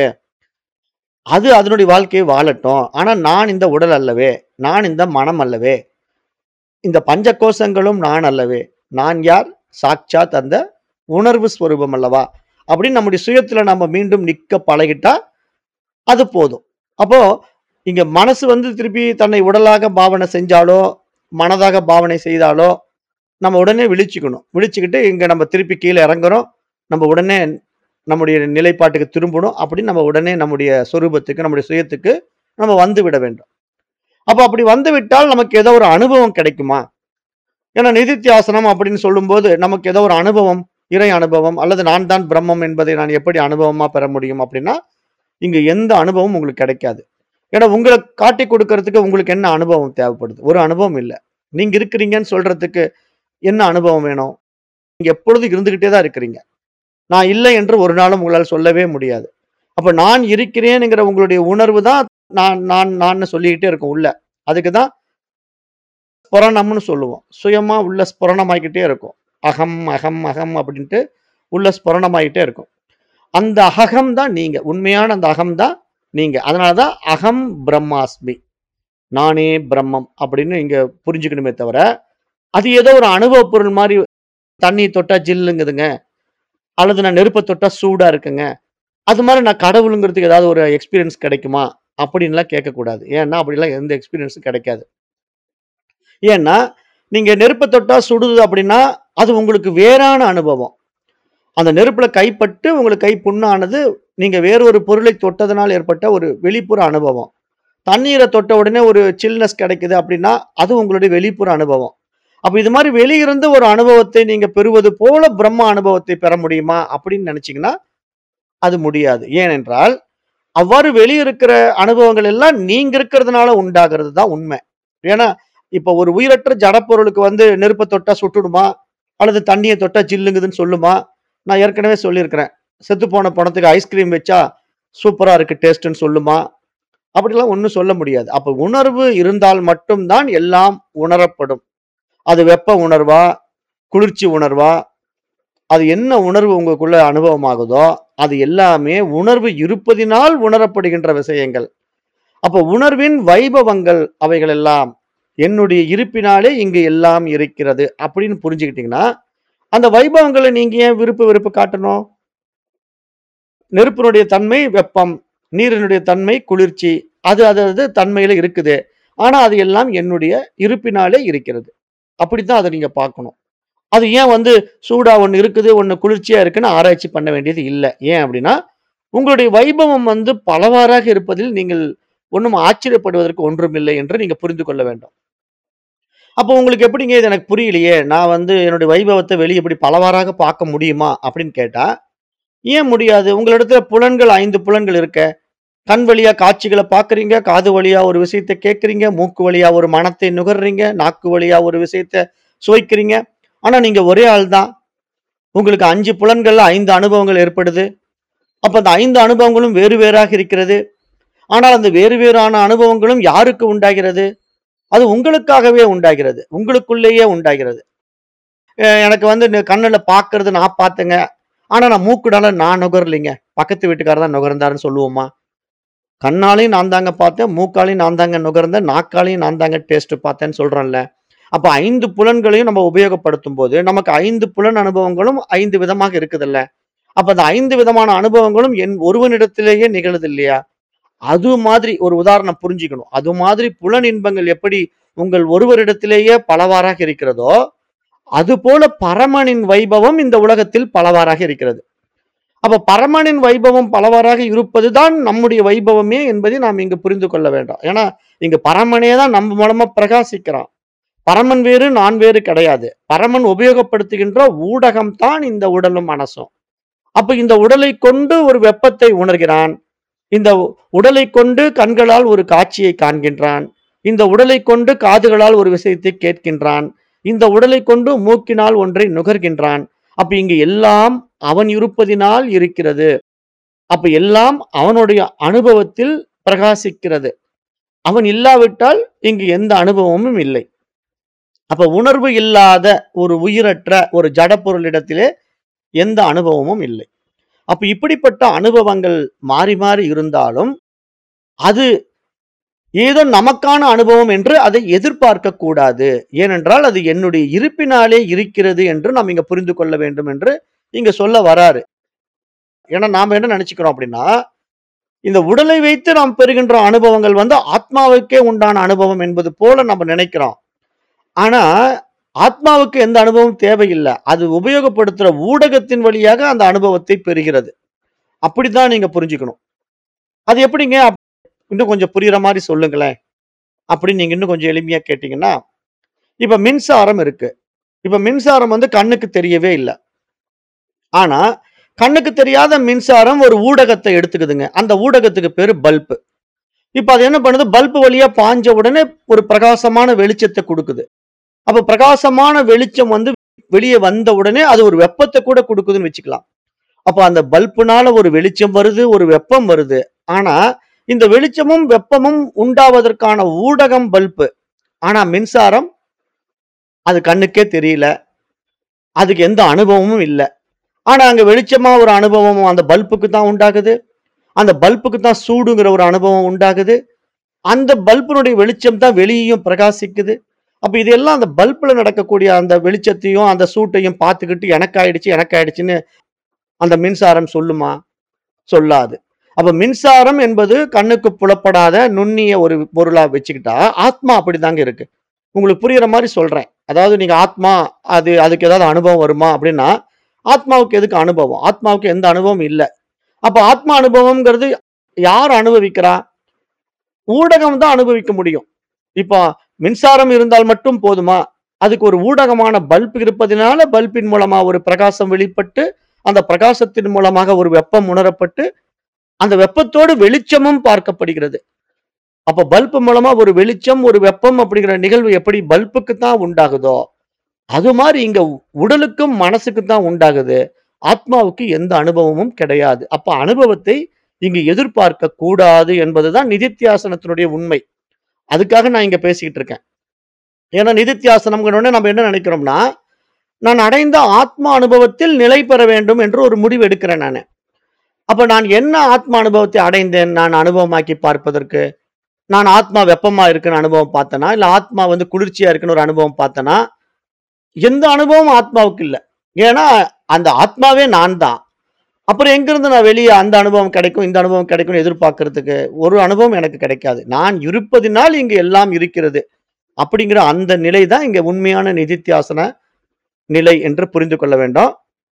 அது அதனுடைய வாழ்க்கையை வாழட்டும் ஆனா நான் இந்த உடல் அல்லவே நான் இந்த மனம் அல்லவே இந்த பஞ்ச கோஷங்களும் நான் அல்லவே நான் யார் சாட்சாத் அந்த உணர்வு ஸ்வரூபம் அல்லவா அப்படின்னு நம்முடைய சுயத்துல நம்ம மீண்டும் நிக்க பழகிட்டா அது போதும் அப்போ இங்க மனசு வந்து திருப்பி தன்னை உடலாக பாவனை செஞ்சாலோ மனதாக பாவனை செய்தாலோ நம்ம உடனே விழிச்சுக்கணும் விழிச்சுக்கிட்டு இங்க நம்ம திருப்பி கீழே இறங்குறோம் நம்ம உடனே நம்முடைய நிலைப்பாட்டுக்கு திரும்பணும் அப்படின்னு நம்ம உடனே நம்முடைய சொரூபத்துக்கு நம்முடைய சுயத்துக்கு நம்ம வந்து விட வேண்டும் அப்போ அப்படி வந்து விட்டால் நமக்கு ஏதோ ஒரு அனுபவம் கிடைக்குமா ஏன்னா நிதித்தியாசனம் அப்படின்னு சொல்லும்போது நமக்கு ஏதோ ஒரு அனுபவம் இறை அனுபவம் அல்லது நான் தான் பிரம்மம் என்பதை நான் எப்படி அனுபவமா பெற முடியும் அப்படின்னா இங்க எந்த அனுபவமும் உங்களுக்கு கிடைக்காது ஏன்னா உங்களை காட்டி கொடுக்கறதுக்கு உங்களுக்கு என்ன அனுபவம் தேவைப்படுது ஒரு அனுபவம் இல்லை நீங்க இருக்கிறீங்கன்னு சொல்றதுக்கு என்ன அனுபவம் வேணும் நீங்க எப்பொழுதும் இருந்துகிட்டே தான் இருக்கிறீங்க நான் இல்லை என்று ஒரு நாளும் உங்களால் சொல்லவே முடியாது அப்ப நான் இருக்கிறேன்ங்கிற உங்களுடைய உணர்வு தான் நான் நான் நான் சொல்லிக்கிட்டே இருக்கும் உள்ள அதுக்கு தான் ஸ்புரணம்னு சொல்லுவோம் சுயமா உள்ள ஸ்புரணமாக்கிட்டே இருக்கும் அகம் அகம் அகம் அப்படின்ட்டு உள்ள ஸ்புரணமாயிட்டே இருக்கும் அந்த அகம் தான் நீங்க உண்மையான அந்த அகம் தான் நீங்க அதனாலதான் அகம் பிரம்மாஸ்மி நானே பிரம்மம் அப்படின்னு இங்க புரிஞ்சுக்கணுமே தவிர அது ஏதோ ஒரு அனுபவ பொருள் மாதிரி தண்ணி தொட்டா ஜில்லுங்குதுங்க அல்லது நான் நெருப்பை தொட்டா சூடா இருக்குங்க அது மாதிரி நான் கடவுளுங்கிறதுக்கு ஏதாவது ஒரு எக்ஸ்பீரியன்ஸ் கிடைக்குமா அப்படின்லாம் கேட்கக்கூடாது ஏன்னா அப்படிலாம் எந்த எக்ஸ்பீரியன்ஸும் கிடைக்காது ஏன்னா நீங்க நெருப்பை தொட்டா சுடுது அப்படின்னா அது உங்களுக்கு வேறான அனுபவம் அந்த நெருப்புல கைப்பட்டு உங்களுக்கு கை புண்ணானது நீங்க வேறொரு பொருளை தொட்டதனால் ஏற்பட்ட ஒரு வெளிப்புற அனுபவம் தண்ணீரை தொட்ட உடனே ஒரு சில்னஸ் கிடைக்குது அப்படின்னா அது உங்களுடைய வெளிப்புற அனுபவம் அப்ப இது மாதிரி வெளியிருந்து ஒரு அனுபவத்தை நீங்க பெறுவது போல பிரம்ம அனுபவத்தை பெற முடியுமா அப்படின்னு நினைச்சீங்கன்னா அது முடியாது ஏனென்றால் அவ்வாறு வெளியிருக்கிற அனுபவங்கள் எல்லாம் நீங்க இருக்கிறதுனால உண்டாகிறது தான் உண்மை ஏன்னா இப்ப ஒரு உயிரற்ற ஜடப்பொருளுக்கு வந்து நெருப்பை தொட்டா சுட்டுடுமா அல்லது தண்ணியை தொட்டா ஜில்லுங்குதுன்னு சொல்லுமா நான் ஏற்கனவே சொல்லியிருக்கிறேன் செத்து போன பணத்துக்கு ஐஸ்கிரீம் வச்சா சூப்பரா இருக்கு டேஸ்ட்னு சொல்லுமா அப்படிலாம் ஒன்றும் சொல்ல முடியாது அப்ப உணர்வு இருந்தால் மட்டும்தான் எல்லாம் உணரப்படும் அது வெப்ப உணர்வா குளிர்ச்சி உணர்வா அது என்ன உணர்வு உங்களுக்குள்ள அனுபவமாகுதோ அது எல்லாமே உணர்வு இருப்பதினால் உணரப்படுகின்ற விஷயங்கள் அப்ப உணர்வின் வைபவங்கள் அவைகள் எல்லாம் என்னுடைய இருப்பினாலே இங்கு எல்லாம் இருக்கிறது அப்படின்னு புரிஞ்சுக்கிட்டீங்கன்னா அந்த வைபவங்களை நீங்க ஏன் விருப்பு வெறுப்பு காட்டணும் நெருப்பினுடைய தன்மை வெப்பம் நீரினுடைய தன்மை குளிர்ச்சி அது அது அது தன்மையில இருக்குது ஆனா அது எல்லாம் என்னுடைய இருப்பினாலே இருக்கிறது அப்படித்தான் அதை நீங்க பார்க்கணும் அது ஏன் வந்து சூடா ஒன்று இருக்குது ஒன்று குளிர்ச்சியா இருக்குன்னு ஆராய்ச்சி பண்ண வேண்டியது இல்லை ஏன் அப்படின்னா உங்களுடைய வைபவம் வந்து பலவாறாக இருப்பதில் நீங்கள் ஒன்றும் ஆச்சரியப்படுவதற்கு ஒன்றுமில்லை என்று நீங்க புரிந்து கொள்ள வேண்டும் அப்போ உங்களுக்கு எப்படிங்க இது எனக்கு புரியலையே நான் வந்து என்னுடைய வைபவத்தை வெளியே இப்படி பலவாறாக பார்க்க முடியுமா அப்படின்னு கேட்டா ஏன் முடியாது உங்களிடத்துல புலன்கள் ஐந்து புலன்கள் இருக்க கண் வழியா காட்சிகளை பார்க்கறீங்க காது வழியா ஒரு விஷயத்தை கேட்கறீங்க மூக்கு வழியா ஒரு மனத்தை நுகர்றீங்க நாக்கு வழியா ஒரு விஷயத்தை சுவைக்கிறீங்க ஆனா நீங்க ஒரே ஆள் தான் உங்களுக்கு அஞ்சு புலன்கள்ல ஐந்து அனுபவங்கள் ஏற்படுது அப்ப அந்த ஐந்து அனுபவங்களும் வேறு வேறாக இருக்கிறது ஆனால் அந்த வேறு வேறான அனுபவங்களும் யாருக்கு உண்டாகிறது அது உங்களுக்காகவே உண்டாகிறது உங்களுக்குள்ளேயே உண்டாகிறது அஹ் எனக்கு வந்து நு- கண்ணுல பாக்குறது நான் பார்த்தேங்க ஆனா நான் மூக்குடால நான் நுகரலைங்க பக்கத்து வீட்டுக்காரர் தான் நுகர்ந்தாருன்னு சொல்லுவோமா கண்ணாலையும் நான் தாங்க பார்த்தேன் மூக்காலையும் நான் தாங்க நுகர்ந்தேன் நாக்காலையும் நான் தாங்க டேஸ்ட் பார்த்தேன்னு சொல்றோம்ல அப்ப ஐந்து புலன்களையும் நம்ம உபயோகப்படுத்தும் போது நமக்கு ஐந்து புலன் அனுபவங்களும் ஐந்து விதமாக இருக்குதுல்ல அப்ப அந்த ஐந்து விதமான அனுபவங்களும் என் ஒருவனிடத்திலேயே நிகழுது இல்லையா அது மாதிரி ஒரு உதாரணம் புரிஞ்சுக்கணும் அது மாதிரி புலன் இன்பங்கள் எப்படி உங்கள் ஒருவரிடத்திலேயே பலவாறாக இருக்கிறதோ அது போல பரமனின் வைபவம் இந்த உலகத்தில் பலவாறாக இருக்கிறது அப்ப பரமனின் வைபவம் பலவாறாக இருப்பதுதான் நம்முடைய வைபவமே என்பதை நாம் இங்கு புரிந்து கொள்ள வேண்டும் ஏன்னா இங்க பரமனே தான் நம்ம மூலமா பிரகாசிக்கிறான் பரமன் வேறு நான் வேறு கிடையாது பரமன் உபயோகப்படுத்துகின்ற ஊடகம் தான் இந்த உடலும் மனசும் அப்ப இந்த உடலை கொண்டு ஒரு வெப்பத்தை உணர்கிறான் இந்த உடலை கொண்டு கண்களால் ஒரு காட்சியை காண்கின்றான் இந்த உடலை கொண்டு காதுகளால் ஒரு விஷயத்தை கேட்கின்றான் இந்த உடலை கொண்டு மூக்கினால் ஒன்றை நுகர்கின்றான் அப்ப இங்கு எல்லாம் அவன் இருப்பதினால் இருக்கிறது அப்ப எல்லாம் அவனுடைய அனுபவத்தில் பிரகாசிக்கிறது அவன் இல்லாவிட்டால் இங்கு எந்த அனுபவமும் இல்லை அப்ப உணர்வு இல்லாத ஒரு உயிரற்ற ஒரு ஜடப்பொருளிடத்திலே எந்த அனுபவமும் இல்லை அப்ப இப்படிப்பட்ட அனுபவங்கள் மாறி மாறி இருந்தாலும் அது ஏதோ நமக்கான அனுபவம் என்று அதை எதிர்பார்க்க கூடாது ஏனென்றால் அது என்னுடைய இருப்பினாலே இருக்கிறது என்று நாம் இங்க புரிந்து கொள்ள வேண்டும் என்று இங்க சொல்ல வராரு ஏன்னா நாம என்ன நினைச்சுக்கிறோம் அப்படின்னா இந்த உடலை வைத்து நாம் பெறுகின்ற அனுபவங்கள் வந்து ஆத்மாவுக்கே உண்டான அனுபவம் என்பது போல நம்ம நினைக்கிறோம் ஆனா ஆத்மாவுக்கு எந்த அனுபவம் தேவையில்லை அது உபயோகப்படுத்துற ஊடகத்தின் வழியாக அந்த அனுபவத்தை பெறுகிறது அப்படித்தான் நீங்க புரிஞ்சுக்கணும் அது எப்படிங்க அப்- இன்னும் கொஞ்சம் புரியுற மாதிரி சொல்லுங்களேன் அப்படின்னு நீங்க இன்னும் கொஞ்சம் எளிமையா கேட்டீங்கன்னா இப்ப மின்சாரம் இருக்கு இப்ப மின்சாரம் வந்து கண்ணுக்கு தெரியவே இல்லை ஆனா கண்ணுக்கு தெரியாத மின்சாரம் ஒரு ஊடகத்தை எடுத்துக்குதுங்க அந்த ஊடகத்துக்கு பேரு பல்பு இப்ப அது என்ன பண்ணுது பல்பு வழியா பாஞ்ச உடனே ஒரு பிரகாசமான வெளிச்சத்தை கொடுக்குது அப்ப பிரகாசமான வெளிச்சம் வந்து வெளியே வந்த உடனே அது ஒரு வெப்பத்தை கூட கொடுக்குதுன்னு வச்சுக்கலாம் அப்ப அந்த பல்புனால ஒரு வெளிச்சம் வருது ஒரு வெப்பம் வருது ஆனா இந்த வெளிச்சமும் வெப்பமும் உண்டாவதற்கான ஊடகம் பல்பு ஆனா மின்சாரம் அது கண்ணுக்கே தெரியல அதுக்கு எந்த அனுபவமும் இல்லை ஆனா அங்க வெளிச்சமா ஒரு அனுபவம் அந்த பல்புக்கு தான் உண்டாகுது அந்த பல்புக்கு தான் சூடுங்கிற ஒரு அனுபவம் உண்டாகுது அந்த பல்பினுடைய வெளிச்சம் தான் வெளியையும் பிரகாசிக்குது அப்ப இதெல்லாம் அந்த பல்புல நடக்கக்கூடிய அந்த வெளிச்சத்தையும் அந்த சூட்டையும் பார்த்துக்கிட்டு எனக்கு ஆயிடுச்சு எனக்கு ஆயிடுச்சுன்னு அந்த மின்சாரம் சொல்லுமா சொல்லாது அப்ப மின்சாரம் என்பது கண்ணுக்கு புலப்படாத நுண்ணிய ஒரு பொருளா வச்சுக்கிட்டா ஆத்மா அப்படிதாங்க இருக்கு உங்களுக்கு புரியுற மாதிரி சொல்றேன் அதாவது நீங்க ஆத்மா அது அதுக்கு ஏதாவது அனுபவம் வருமா அப்படின்னா ஆத்மாவுக்கு எதுக்கு அனுபவம் ஆத்மாவுக்கு எந்த அனுபவம் இல்லை அப்ப ஆத்மா அனுபவம்ங்கிறது யார் அனுபவிக்கிறா ஊடகம் தான் அனுபவிக்க முடியும் இப்போ மின்சாரம் இருந்தால் மட்டும் போதுமா அதுக்கு ஒரு ஊடகமான பல்ப் இருப்பதனால பல்பின் மூலமா ஒரு பிரகாசம் வெளிப்பட்டு அந்த பிரகாசத்தின் மூலமாக ஒரு வெப்பம் உணரப்பட்டு அந்த வெப்பத்தோடு வெளிச்சமும் பார்க்கப்படுகிறது அப்ப பல்ப் மூலமா ஒரு வெளிச்சம் ஒரு வெப்பம் அப்படிங்கிற நிகழ்வு எப்படி பல்புக்கு தான் உண்டாகுதோ அது மாதிரி இங்க உடலுக்கும் மனசுக்கு தான் உண்டாகுது ஆத்மாவுக்கு எந்த அனுபவமும் கிடையாது அப்ப அனுபவத்தை இங்கு எதிர்பார்க்க கூடாது என்பதுதான் நிதித்தியாசனத்தினுடைய உண்மை அதுக்காக நான் இங்க பேசிக்கிட்டு இருக்கேன் ஏன்னா நிதித்தியாசனம்ங்கிற உடனே நம்ம என்ன நினைக்கிறோம்னா நான் அடைந்த ஆத்மா அனுபவத்தில் நிலை பெற வேண்டும் என்று ஒரு முடிவு எடுக்கிறேன் நான் அப்ப நான் என்ன ஆத்மா அனுபவத்தை அடைந்தேன் நான் அனுபவமாக்கி பார்ப்பதற்கு நான் ஆத்மா வெப்பமா இருக்குன்னு அனுபவம் பார்த்தனா இல்ல ஆத்மா வந்து குளிர்ச்சியா இருக்குன்னு ஒரு அனுபவம் பார்த்தனா எந்த அனுபவமும் ஆத்மாவுக்கு இல்லை ஏன்னா அந்த ஆத்மாவே நான் தான் அப்புறம் எங்கிருந்து நான் வெளியே அந்த அனுபவம் கிடைக்கும் இந்த அனுபவம் கிடைக்கும்னு எதிர்பார்க்கறதுக்கு ஒரு அனுபவம் எனக்கு கிடைக்காது நான் இருப்பதினால் இங்கு எல்லாம் இருக்கிறது அப்படிங்கிற அந்த நிலை தான் இங்க உண்மையான நிதித்தியாசன நிலை என்று புரிந்து கொள்ள வேண்டும்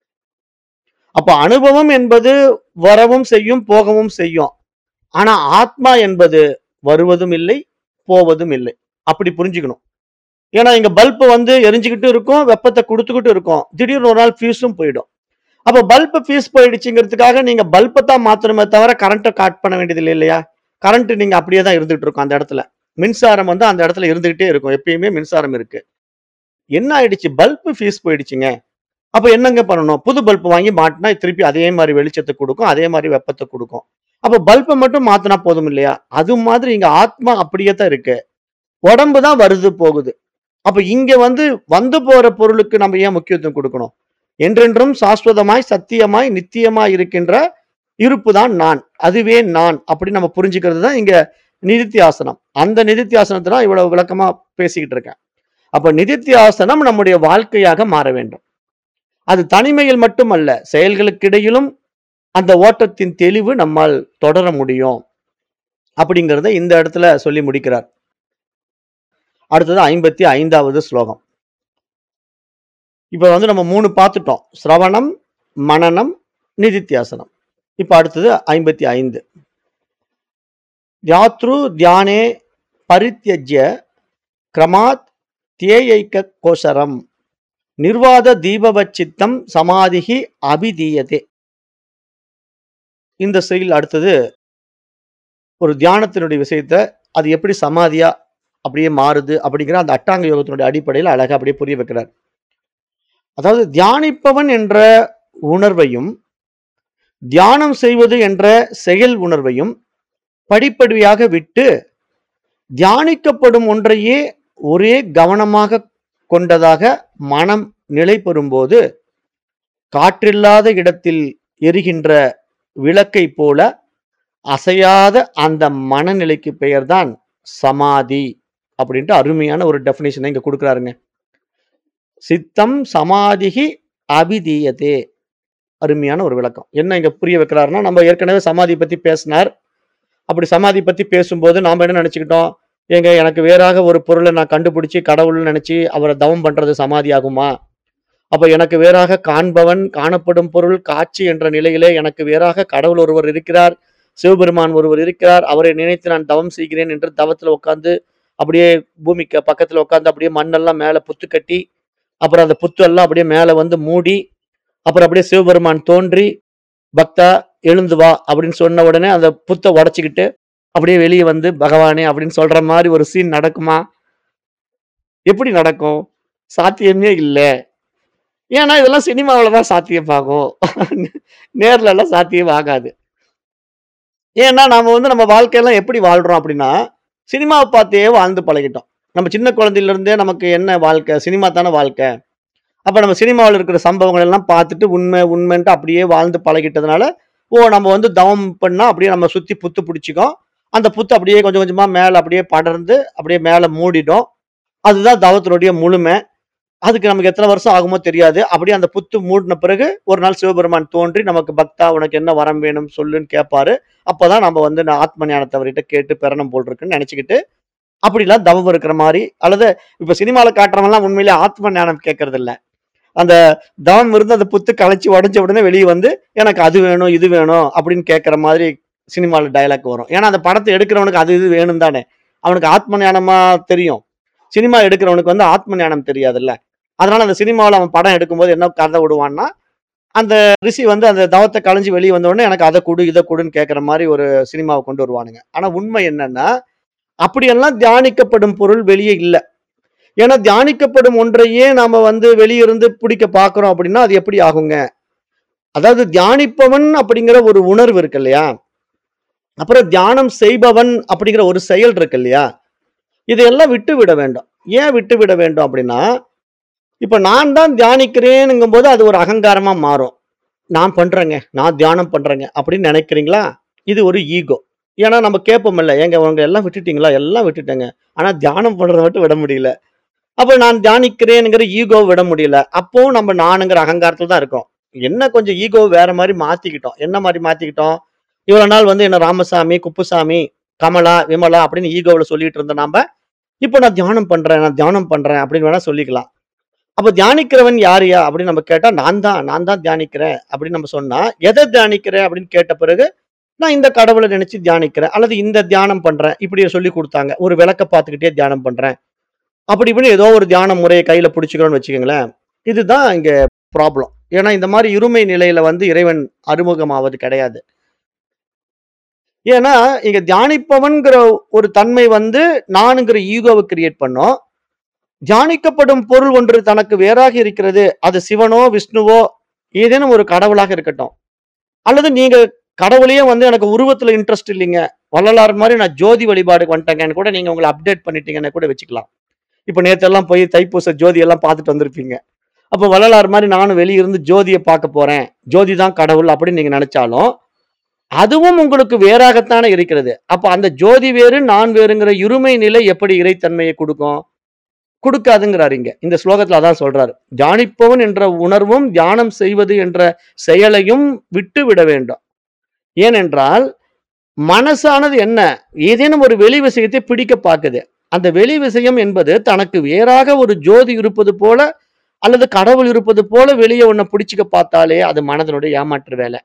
அப்ப அனுபவம் என்பது வரவும் செய்யும் போகவும் செய்யும் ஆனா ஆத்மா என்பது வருவதும் இல்லை போவதும் இல்லை அப்படி புரிஞ்சுக்கணும் ஏன்னா இங்க பல்ப் வந்து எரிஞ்சுக்கிட்டு இருக்கும் வெப்பத்தை கொடுத்துக்கிட்டு இருக்கும் திடீர்னு ஒரு நாள் ஃபியூஸும் போயிடும் அப்ப பல்ப் ஃபீஸ் போயிடுச்சுங்கிறதுக்காக நீங்க பல்பை தான் மாத்தணுமே தவிர கரண்ட்டை காட் பண்ண வேண்டியது இல்லை இல்லையா கரண்ட் நீங்க அப்படியே தான் இருந்துகிட்டு இருக்கும் அந்த இடத்துல மின்சாரம் வந்து அந்த இடத்துல இருந்துகிட்டே இருக்கும் எப்பயுமே மின்சாரம் இருக்கு என்ன ஆயிடுச்சு பல்ப் ஃபீஸ் போயிடுச்சுங்க அப்ப என்னங்க பண்ணணும் புது பல்ப் வாங்கி மாட்டினா திருப்பி அதே மாதிரி வெளிச்சத்தை கொடுக்கும் அதே மாதிரி வெப்பத்தை கொடுக்கும் அப்ப பல்பை மட்டும் மாத்தினா போதும் இல்லையா அது மாதிரி இங்க ஆத்மா அப்படியே தான் இருக்கு உடம்பு தான் வருது போகுது அப்ப இங்க வந்து வந்து போற பொருளுக்கு நம்ம ஏன் முக்கியத்துவம் கொடுக்கணும் என்றென்றும் சாஸ்வதமாய் சத்தியமாய் நித்தியமாய் இருக்கின்ற இருப்பு தான் நான் அதுவே நான் அப்படி நம்ம புரிஞ்சுக்கிறது தான் இங்க நிதித்தியாசனம் அந்த நிதித்தியாசனத்தை தான் இவ்வளவு விளக்கமா பேசிக்கிட்டு இருக்கேன் அப்ப நிதித்தியாசனம் நம்முடைய வாழ்க்கையாக மாற வேண்டும் அது தனிமையில் மட்டுமல்ல செயல்களுக்கிடையிலும் அந்த ஓட்டத்தின் தெளிவு நம்மால் தொடர முடியும் அப்படிங்கிறத இந்த இடத்துல சொல்லி முடிக்கிறார் அடுத்தது ஐம்பத்தி ஐந்தாவது ஸ்லோகம் இப்ப வந்து நம்ம மூணு பார்த்துட்டோம் சிரவணம் மனனம் நிதித்தியாசனம். இப்ப அடுத்தது 55. யாத்ரு தியானே பரித்யஜ்ய கிரமாத் தியேயைக கோசரம் நிர்வாத தீபவச்சித்தம் சமாதிஹி அபிதீயதே. இந்த செயல் அடுத்தது ஒரு தியானத்தினுடைய விஷயத்த அது எப்படி சமாதியா அப்படியே மாறுது அப்படிங்கிற அந்த அட்டாங்க யோகத்தினுடைய அடிப்படையில அழகா அப்படியே புரிய வைக்கிறார். அதாவது தியானிப்பவன் என்ற உணர்வையும், தியானம் செய்வது என்ற செயல் உணர்வையும் படிப்படியாக விட்டு, தியானிக்கப்படும் ஒன்றையே ஒரே கவனமாகக் கொண்டதாக மனம் நிலை பெறும்போது, காற்றில்லாத இடத்தில் எரிகின்ற விளக்கைப் போல அசையாத அந்த மனநிலைக்கு பெயர்தான் சமாதி அப்படின்ட்டு அருமையான ஒரு டெஃபினிஷன இங்க குடுக்குறாருங்க. சித்தம் சமாதிஹி அபிதீயதே. அருமையான ஒரு விளக்கம். என்ன இங்க புரிய வைக்கிறாருன்னா, நம்ம ஏற்கனவே சமாதி பத்தி பேசினார். அப்படி சமாதி பத்தி பேசும்போது நாம என்ன நெனச்சுக்கிட்டோம்? ஏங்க எனக்கு வேறாக ஒரு பொருள நான் கண்டுபிடிச்சு கடவுள்னு நெனச்சு அவர தவம் பண்றது சமாதி ஆகுமா? அப்ப எனக்கு வேறாக காண்பவன், காணப்படும் பொருள், காட்சி என்ற நிலையிலே எனக்கு வேறாக கடவுள் ஒருவர் இருக்கிறார். சிவபெருமான் ஒருவர் இருக்கிறார். அவரை நினைத்து நான் தவம் செய்கிறேன் என்று தவத்துல உட்கார்ந்து, அப்படியே பூமிக்கு பக்கத்துல உட்கார்ந்து அப்படியே மண்ணெல்லாம் மேல புத்து கட்டி, அப்புறம் அந்த புத்து எல்லாம் அப்படியே மேல வந்து மூடி, அப்புறம் அப்படியே சிவபெருமான் தோன்றி, "பக்தா எழுந்து வா" அப்படின்னு சொன்ன உடனே அந்த புத்த உடைச்சுக்கிட்டு, அப்படியே வெளிய வந்து, "பகவானே" அப்படின்னு சொல்ற மாரி ஒரு சீன் நடக்குமா? எப்படி நடக்கும்? சாத்தியமே இல்ல. ஏன்னா இதெல்லாம் சினிமாவுல தான் சாத்தியமாகும். நேர்லலாம் சாத்தியம் ஆகாது. ஏன்னா நாம வந்து நம்ம வாழ்க்கையெல்லாம் எப்படி வாழ்றோம் அப்படின்னா, சினிமாவ பார்த்தே வாழ்ந்து பழகிட்டோம். நம்ம சின்ன குழந்தையிலிருந்தே நமக்கு என்ன வாழ்க்கை? சினிமா தான வாழ்க்கை. அப்ப நம்ம சினிமாவுல இருக்கிற சம்பவங்கள் எல்லாம் பார்த்துட்டு உண்மை, உண்மைன்ட்டு அப்படியே வாழ்ந்து பழகிட்டதுனால, ஓ! நம்ம வந்து தவம் பண்ணா அப்படியே நம்ம சுத்தி புத்து புடிச்சுக்கும். அந்த புத்து அப்படியே கொஞ்சம் கொஞ்சமா மேல அப்படியே படர்ந்து, அப்படியே மேல மூடிடும். அதுதான் தவத்தினுடைய முழுமை. அதுக்கு நமக்கு எத்தன வருஷம் ஆகுமோ தெரியாது. அப்படியே அந்த புத்து மூடுன பிறகு, ஒரு நாள் சிவபெருமான் தோன்றி, நமக்கு "பக்தா உனக்கு என்ன வரம் வேணும் சொல்லுன்னு" கேட்பாரு. அப்பதான் நம்ம வந்து நான் ஆத்ம ஞானத்த அவர்கிட்ட கேட்டு பெறணும் போல் இருக்குன்னு நெனச்சுக்கிட்டு, அப்படிலாம் தவம் இருக்கிற மாரி, அல்லது இப்ப சினிமால காட்டுறவன்லாம் உண்மையிலேயே ஆத்ம ஞானம் கேட்கறதில்ல. அந்த தவம் இருந்து அந்த புத்து கழச்சு உடைஞ்ச உடனே வெளிய வந்து, "எனக்கு அது வேணும், இது வேணும்" அப்படின்னு கேட்கற மாதிரி சினிமால டயலாக் வரும். ஏன்னா அந்த படத்த எடுக்கிறவனுக்கு அது இது வேணும் தானே. அவனுக்கு ஆத்ம ஞானமா தெரியும். சினிமா எடுக்கிறவனுக்கு வந்து ஆத்ம ஞானம் தெரியாதுல்ல. அதனால அந்த சினிமாவுல அவன் படம் எடுக்கும்போது என்ன கதை விடுவான்னா, அந்த ரிஷி வந்து அந்த தவத்த களைஞ்சு வெளிய வந்த உடனே, "எனக்கு அத குடு, இத குடுன்னு" கேட்கற மாரி ஒரு சினிமாவ கொண்டு வருவானுங்க. ஆனா உண்மை என்னன்னா, அப்படியெல்லாம் தியானிக்கப்படும் பொருள் வெளிய இல்ல. ஏன்னா தியானிக்கப்படும் ஒன்றையே நாம வந்து வெளிய இருந்து பிடிக்க பார்க்கிறோம் அப்படின்னா, அது எப்படி ஆகுங்க? அதாவது தியானிப்பவன் அப்படிங்கிற ஒரு உணர்வு இருக்கு இல்லையா? அப்புறம் தியானம் செய்பவன் அப்படிங்கிற ஒரு செயல் இருக்கு இல்லையா? இதையெல்லாம் விட்டு விட வேண்டும். ஏன் விட்டு விட வேண்டும் அப்படின்னா, இப்ப நான் தான் தியானிக்கிறேன்ங்கும்போது அது ஒரு அகங்காரமா மாறும். "நான் பண்றேங்க, நான் தியானம் பண்றேங்க" அப்படின்னு நெனைக்கிறீங்களா? இது ஒரு ஈகோ. ஏன்னா நம்ம கேட்போம்ல, "ஏங்க உங்க எல்லாம் விட்டுட்டீங்களா?" "எல்லாம் விட்டுட்டேங்க. ஆனா தியானம் பண்றத மட்டும் விட முடியல." அப்ப நான் தியானிக்கிறேன்ங்கிற ஈகோவ விட முடியல. அப்பவும் நம்ம நானுங்கிற அகங்காரத்துல தான் இருக்கோம். என்ன கொஞ்சம் ஈகோவ வேற மாரி மாத்திக்கிட்டோம். என்ன மாரி மாத்திக்கிட்டோம்? இவ்வளவு நாள் வந்து என்ன ராமசாமி, குப்புசாமி, கமலா, விமலா அப்படின்னு ஈகோவுல சொல்லிட்டு இருந்த நாம, இப்ப நான் தியானம் பண்றேன், நான் தியானம் பண்றேன் அப்படின்னு வேணா சொல்லிக்கலாம். அப்ப தியானிக்கிறவன் யாருய்யா? அப்படின்னு நம்ம கேட்டா, "நான் தான், நான் தான் தியானிக்கிறேன்" அப்படின்னு நம்ம சொன்னா, "எத தியானிக்கிற?" அப்படின்னு கேட்ட பிறகு, "நான் இந்த கடவுள நெனச்சு தியானிக்கிறேன்" அல்லது "இந்த தியானம் பண்றேன்" இப்படி சொல்லிக் குடுத்தாங்க. ஒரு விளக்க பார்த்துக்கிட்டே தியானம் பண்றேன். அப்படி இப்படின்னு ஏதோ ஒரு தியான முறைய கையில புடிச்சுக்கிறோம்னு வச்சுக்கங்களேன். இதுதான் இங்க ப்ராப்ளம். ஏன்னா இந்த மாரி இருமை நிலையில வந்து இறைவன் அறிமுகமாவது கிடையாது. ஏன்னா, இங்க தியானிப்பவன்ங்கிற ஒரு தன்மை வந்து நானுங்கிற ஈகோவ கிரியேட் பண்ணும். தியானிக்கப்படும் பொருள் ஒன்று தனக்கு வேறாக இருக்கிறது. அது சிவனோ, விஷ்ணுவோ ஏதேனும் ஒரு கடவுளாக இருக்கட்டும். அல்லது நீங்க கடவுளையே வந்து எனக்கு உருவத்துல இன்ட்ரெஸ்ட் இல்லைங்க. வள்ளலார் மாரி நான் ஜோதி வழிபாடுக்கு வந்துட்டேங்கன்னு கூட நீங்க உங்கள அப்டேட் பண்ணிட்டீங்கன்னு கூட வச்சுக்கலாம். இப்ப நேத்தெல்லாம் போய் தைப்பூச ஜோதி எல்லாம் பார்த்துட்டு வந்திருப்பீங்க. அப்ப வள்ளலார் மாரி நானும் வெளிய இருந்து ஜோதிய பார்க்க போறேன். ஜோதி தான் கடவுள் அப்படின்னு நீங்க நெனச்சாலும், அதுவும் உங்களுக்கு வேறாகத்தானே இருக்கிறது. அப்ப அந்த ஜோதி வேறு, நான் வேறுங்கிற இருமை நிலை எப்படி இறைத்தன்மையை குடுக்கும்? குடுக்காதுங்கிறாரு இங்க. இந்த ஸ்லோகத்துல அதான் சொல்றாரு. தியானிப்பவன் என்ற உணர்வும், தியானம் செய்வது என்ற செயலையும் விட்டு விட வேண்டும். ஏனென்றால், மனசானது என்ன? ஏதேனும் ஒரு வெளி விஷயத்தை பிடிக்க பார்க்குது. அந்த வெளி விஷயம் என்பது தனக்கு வேறாக ஒரு ஜோதி இருப்பது போல அல்லது கடவுள் இருப்பது போல வெளியே உன்னை பிடிச்சுக்க பார்த்தாலே அது மனதனுடைய ஏமாற்று வேலை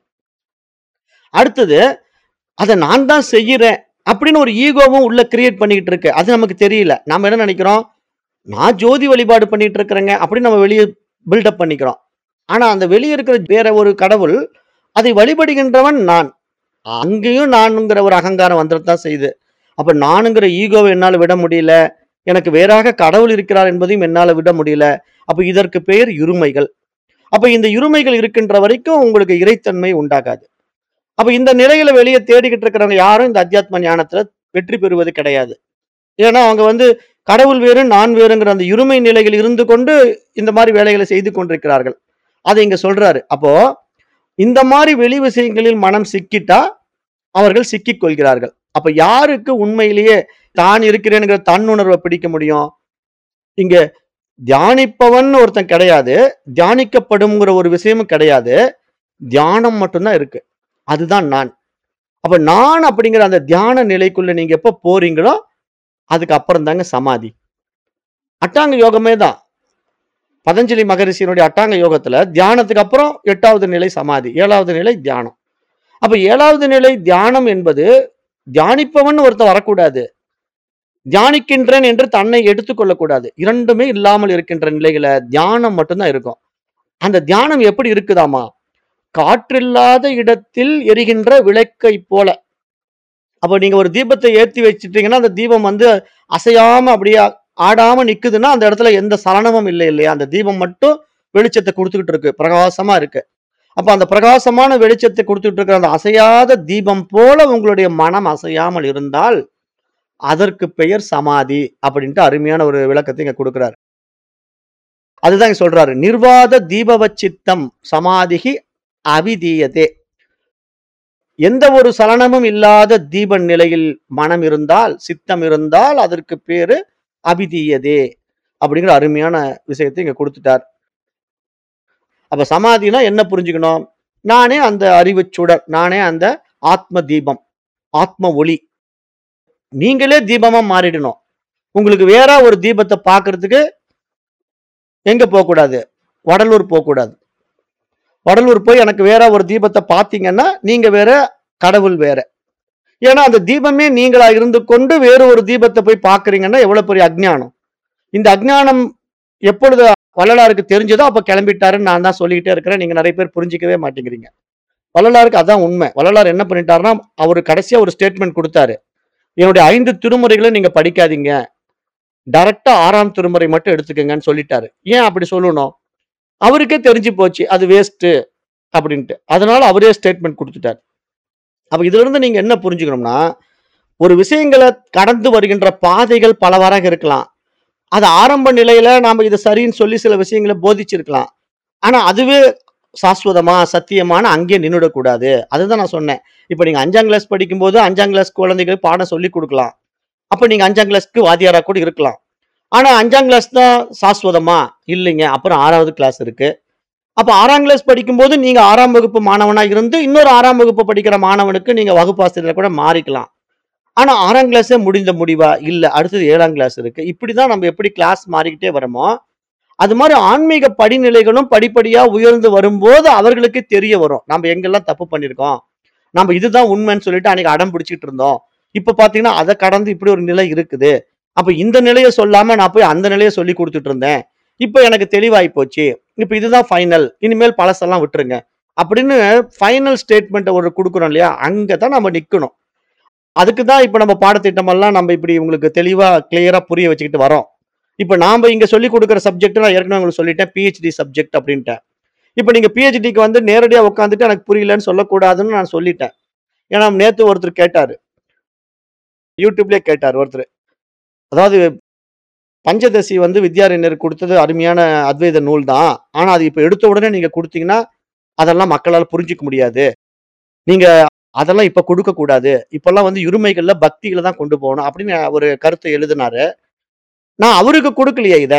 அடுத்தது அதை நான் தான் செய்யறேன் அப்படின்னு ஒரு ஈகோவும் உள்ள கிரியேட் பண்ணிக்கிட்டு இருக்கு அது நமக்கு தெரியல நாம என்ன நினைக்கிறோம் நான் ஜோதி வழிபாடு பண்ணிட்டு இருக்கிறேங்க அப்படின்னு நம்ம வெளியே பில்டப் பண்ணிக்கிறோம் ஆனா அந்த வெளியே இருக்கிற வேற ஒரு கடவுள் அதை வழிபடுகின்றவன் நான் அங்கேயும் நானுங்கிற ஒரு அகங்காரம் வந்துட்டு தான் செய்யுது அப்ப நானுங்கிற ஈகோவை என்னால் விட முடியல எனக்கு வேறாக கடவுள் இருக்கிறார் என்பதையும் என்னால் விட முடியல அப்ப இதற்கு பெயர் இருமைகள் அப்ப இந்த இருமைகள் இருக்கின்ற வரைக்கும் உங்களுக்கு இறைத்தன்மை உண்டாகாது அப்ப இந்த நிலையில வெளியே தேடிக்கிட்டு இருக்கிறவங்க யாரும் இந்த அத்தியாத்ம ஞானத்துல வெற்றி பெறுவது கிடையாது ஏன்னா அவங்க வந்து கடவுள் வேறு நான் வேறுங்கிற அந்த இருமை நிலையில் இருந்து கொண்டு இந்த மாதிரி வேலைகளை செய்து கொண்டிருக்கிறார்கள் அதை இங்க சொல்றாரு அப்போ இந்த மாதிரி வெளி விஷயங்களில் மனம் சிக்கிட்டா அவர்கள் சிக்கிக் கொள்கிறார்கள் அப்ப யாருக்கு உண்மையிலேயே தான் இருக்கிறேனுங்கிற தன்னுணர்வை பிடிக்க முடியும் இங்க தியானிப்பவன் ஒருத்தன் கிடையாது தியானிக்கப்படும்ங்கிற ஒரு விஷயமும் கிடையாது தியானம் மட்டும்தான் இருக்கு அதுதான் நான் அப்ப நான் அப்படிங்கிற அந்த தியான நிலைக்குள்ள நீங்க எப்ப போறீங்களோ அதுக்கு அப்புறம் தாங்க சமாதி அட்டாங்க யோகமே தான் பதஞ்சலி மகரிஷியினுடைய அட்டாங்க யோகத்துல தியானத்துக்கு அப்புறம் எட்டாவது நிலை சமாதி ஏழாவது நிலை தியானம் அப்ப ஏழாவது நிலை தியானம் என்பது தியானிப்பவன் ஒருத்தன் வரக்கூடாது தியானிக்கின்றேன் என்று தன்னை எடுத்துக்கொள்ளக்கூடாது இரண்டுமே இல்லாமல் இருக்கின்ற நிலையில தியானம் மட்டும்தான் இருக்கும் அந்த தியானம் எப்படி இருக்குதாமா காற்றில்லாத இடத்தில் எரிகின்ற விளக்கை போல அப்ப நீங்க ஒரு தீபத்தை ஏத்தி வச்சிட்டீங்கன்னா அந்த தீபம் வந்து அசையாம அப்படியே ஆடாம நிக்குதுன்னா அந்த இடத்துல எந்த சலனமும் இல்லை இல்லையா அந்த தீபம் மட்டும் வெளிச்சத்தை கொடுத்துக்கிட்டு இருக்கு பிரகாசமா இருக்கு அப்ப அந்த பிரகாசமான வெளிச்சத்தை கொடுத்துட்டு இருக்கிற அந்த அசையாத தீபம் போல உங்களுடைய மனம் அசையாமல் இருந்தால் அதற்கு பெயர் சமாதி அப்படின்ட்டு அருமையான ஒரு விளக்கத்தை இங்க கொடுக்கிறார் அதுதான் இங்க சொல்றாரு நிர்வாத தீபவச்சித்தம் சமாதிகி அவிதீயதே எந்த ஒரு சலனமும் இல்லாத தீப நிலையில் மனம் இருந்தால் சித்தம் இருந்தால் அதற்கு பேரு அபிதீயதே அப்படிங்கிற அருமையான விஷயத்தை இங்க கொடுத்துட்டார் அப்ப சமாதினா என்ன புரிஞ்சுக்கணும் நானே அந்த அறிவுச் சுடர் நானே அந்த ஆத்ம தீபம் ஆத்ம ஒளி நீங்களே தீபமா மாறிடணும் உங்களுக்கு வேற ஒரு தீபத்தை பார்க்கிறதுக்கு எங்க போகக்கூடாது வடலூர் போகக்கூடாது வடலூர் போய் எனக்கு வேற ஒரு தீபத்தை பார்த்தீங்கன்னா நீங்க வேற கடவுள் வேற ஏன்னா அந்த தீபமே நீங்களா இருந்து கொண்டு வேறு ஒரு தீபத்தை போய் பார்க்கறீங்கன்னா எவ்வளவு பெரிய அஜ்ஞானம் இந்த அஜ்ஞானம் எப்பொழுது வள்ளலாருக்கு தெரிஞ்சதோ அப்ப கிளம்பிட்டாருன்னு நான் தான் சொல்லிக்கிட்டே இருக்கிறேன் நீங்க நிறைய பேர் புரிஞ்சிக்கவே மாட்டேங்கிறீங்க வள்ளலாருக்கு அதான் உண்மை வள்ளலார் என்ன பண்ணிட்டாருன்னா அவர் கடைசியா ஒரு ஸ்டேட்மெண்ட் கொடுத்தாரு என்னுடைய ஐந்து திருமுறைகளை நீங்க படிக்காதீங்க டைரக்டா ஆறாம் திருமுறை மட்டும் எடுத்துக்கங்கன்னு சொல்லிட்டாரு ஏன் அப்படி சொல்லணும் அவருக்கே தெரிஞ்சு போச்சு அது வேஸ்ட் அப்படின்ட்டு அதனால அவரே ஸ்டேட்மெண்ட் கொடுத்துட்டார் அப்ப இதுல இருந்து நீங்க என்ன புரிஞ்சுக்கணும்னா ஒரு விஷயங்களை கடந்து வருகின்ற பாதைகள் பலவாறாக இருக்கலாம் அது ஆரம்ப நிலையில நாம இது சரின்னு சொல்லி சில விஷயங்களை போதிச்சிருக்கலாம் ஆனா அதுவே சாஸ்வதமா சத்தியமான அங்கேயே நின்றுடக்கூடாது அதுதான் நான் சொன்னேன் இப்போ நீங்க அஞ்சாம் கிளாஸ் படிக்கும்போது அஞ்சாம் கிளாஸ் குழந்தைகளுக்கு பாடம் சொல்லி கொடுக்கலாம் அப்ப நீங்க அஞ்சாம் கிளாஸ்க்கு வாத்தியாரா கூட இருக்கலாம் ஆனா அஞ்சாம் கிளாஸ் தான் சாஸ்வதமா இல்லைங்க அப்புறம் ஆறாவது கிளாஸ் இருக்கு அப்ப ஆறாம் கிளாஸ் படிக்கும்போது நீங்க ஆறாம் வகுப்பு மாணவனா இருந்து இன்னொரு ஆறாம் வகுப்பு படிக்கிற மாணவனுக்கு நீங்க வகுப்பாசிரியர் கூட மாறிக்கலாம் ஆனா ஆறாம் கிளாஸே முடிந்த முடிவா இல்ல அடுத்தது ஏழாம் கிளாஸ் இருக்கு இப்படிதான் நம்ம எப்படி கிளாஸ் மாறிக்கிட்டே வரமோ அது மாதிரி ஆன்மீக படிநிலைகளும் படிப்படியா உயர்ந்து வரும்போது அவர்களுக்கு தெரிய வரும் நம்ம எங்கெல்லாம் தப்பு பண்ணியிருக்கோம் நம்ம இதுதான் உண்மைன்னு சொல்லிட்டு அன்னைக்கு அடம் பிடிச்சிட்டு இருந்தோம் இப்ப பாத்தீங்கன்னா அதை கடந்து இப்படி ஒரு நிலை இருக்குது அப்ப இந்த நிலையை சொல்லாம நான் போய் அந்த நிலையை சொல்லி கொடுத்துட்டு இருந்தேன் இப்ப எனக்கு தெளிவாகி போச்சு இப்ப இதுதான் ஃபைனல் இனிமேல் பழசெல்லாம் விட்டுருங்க அப்படின்னு ஃபைனல் ஸ்டேட்மெண்ட் ஒரு கொடுக்குறோம் இல்லையா அங்கதான் நம்ம நிக்கணும் அதுக்கு தான் இப்ப நம்ம பாடத்திட்டமெல்லாம் நம்ம இப்படி உங்களுக்கு தெளிவா கிளியரா புரிய வச்சுக்கிட்டு வரோம் இப்ப நாம இங்க சொல்லி கொடுக்குற சப்ஜெக்ட் நான் ஏற்கனவே உங்களுக்கு சொல்லிட்டேன் பிஹெச்டி சப்ஜெக்ட் அப்படின்ட்டேன் இப்ப நீங்க பிஹெச்டிக்கு வந்து நேரடியா உட்காந்துட்டு எனக்கு புரியலன்னு சொல்லக்கூடாதுன்னு நான் சொல்லிட்டேன் ஏன்னா நேத்து ஒருத்தர் கேட்டாரு யூடியூப்லயே கேட்டார் ஒருத்தர் அதாவது பஞ்சதசி வந்து வித்யாரண்யர் கொடுத்தது அருமையான அத்வைத நூல் தான் ஆனா அது இப்ப எடுத்த உடனே நீங்க கொடுத்தீங்கன்னா அதெல்லாம் மக்களால் புரிஞ்சிக்க முடியாது நீங்க அதெல்லாம் இப்ப கொடுக்க கூடாது இப்பெல்லாம் வந்து இருமைகள்ல பக்திகளை தான் கொண்டு போகணும் அப்படின்னு ஒரு கருத்தை எழுதினாரு நான் அவருக்கு கொடுக்கலையே இத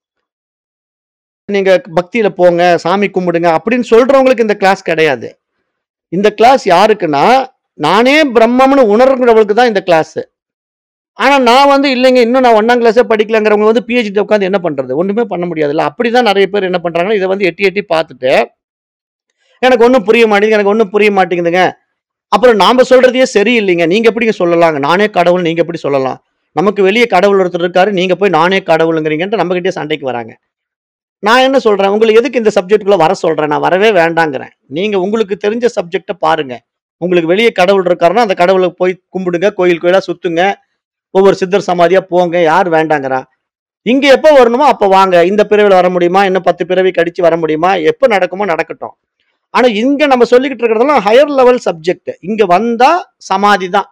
நீங்க பக்தியில போங்க சாமி கும்பிடுங்க அப்படின்னு சொல்றவங்களுக்கு இந்த கிளாஸ் கிடையாது இந்த கிளாஸ் யாருக்குன்னா நானே பிரம்மம்னு உணர்கிறவங்களுக்கு தான் இந்த கிளாஸ் ஆனா நான் வந்து இல்லைங்க இன்னும் நான் ஒன்னாம் கிளாஸே படிக்கலங்கிறவங்க வந்து பிஹெச்டி உட்காந்து என்ன பண்றது ஒண்ணுமே பண்ண முடியாதுல்ல அப்படிதான் நிறைய பேர் என்ன பண்றாங்கன்னா இதை வந்து எட்டி எட்டி பார்த்துட்டு எனக்கு ஒன்றும் புரிய மாட்டேங்குது எனக்கு ஒன்றும் புரிய மாட்டேங்குதுங்க அப்புறம் நாம சொல்றதையே சரியில்லைங்க நீங்க எப்படிங்க சொல்லலாங்க நானே கடவுள் நீங்க எப்படி சொல்லலாம் நமக்கு வெளியே கடவுள் ஒருத்தர் இருக்காரு நீங்க போய் நானே கடவுளுங்கிறீங்கன்ட்டு நம்ம கிட்டே சண்டைக்கு வராங்க நான் என்ன சொல்றேன் உங்களுக்கு எதுக்கு இந்த சப்ஜெக்டுக்குள்ள வர சொல்றேன் நான் வரவே வேண்டாங்கிறேன் நீங்க உங்களுக்கு தெரிஞ்ச சப்ஜெக்டை பாருங்க உங்களுக்கு வெளியே கடவுள் இருக்காருன்னா அந்த கடவுளை போய் கும்பிடுங்க கோயில் கோயிலா சுத்துங்க ஒவ்வொரு சித்தர் சமாதியா போங்க யார் வேண்டாங்கிறா இங்க எப்ப வரணுமோ அப்ப வாங்க இந்த பிறவில வர முடியுமா இன்னும் பத்து பிறவி கடிச்சு வர முடியுமா எப்ப நடக்குமோ நடக்கட்டும் ஆனா இங்க நம்ம சொல்லிக்கிட்டு இருக்கிறதெல்லாம் ஹையர் லெவல் சப்ஜெக்ட் இங்க வந்தா சமாதி தான்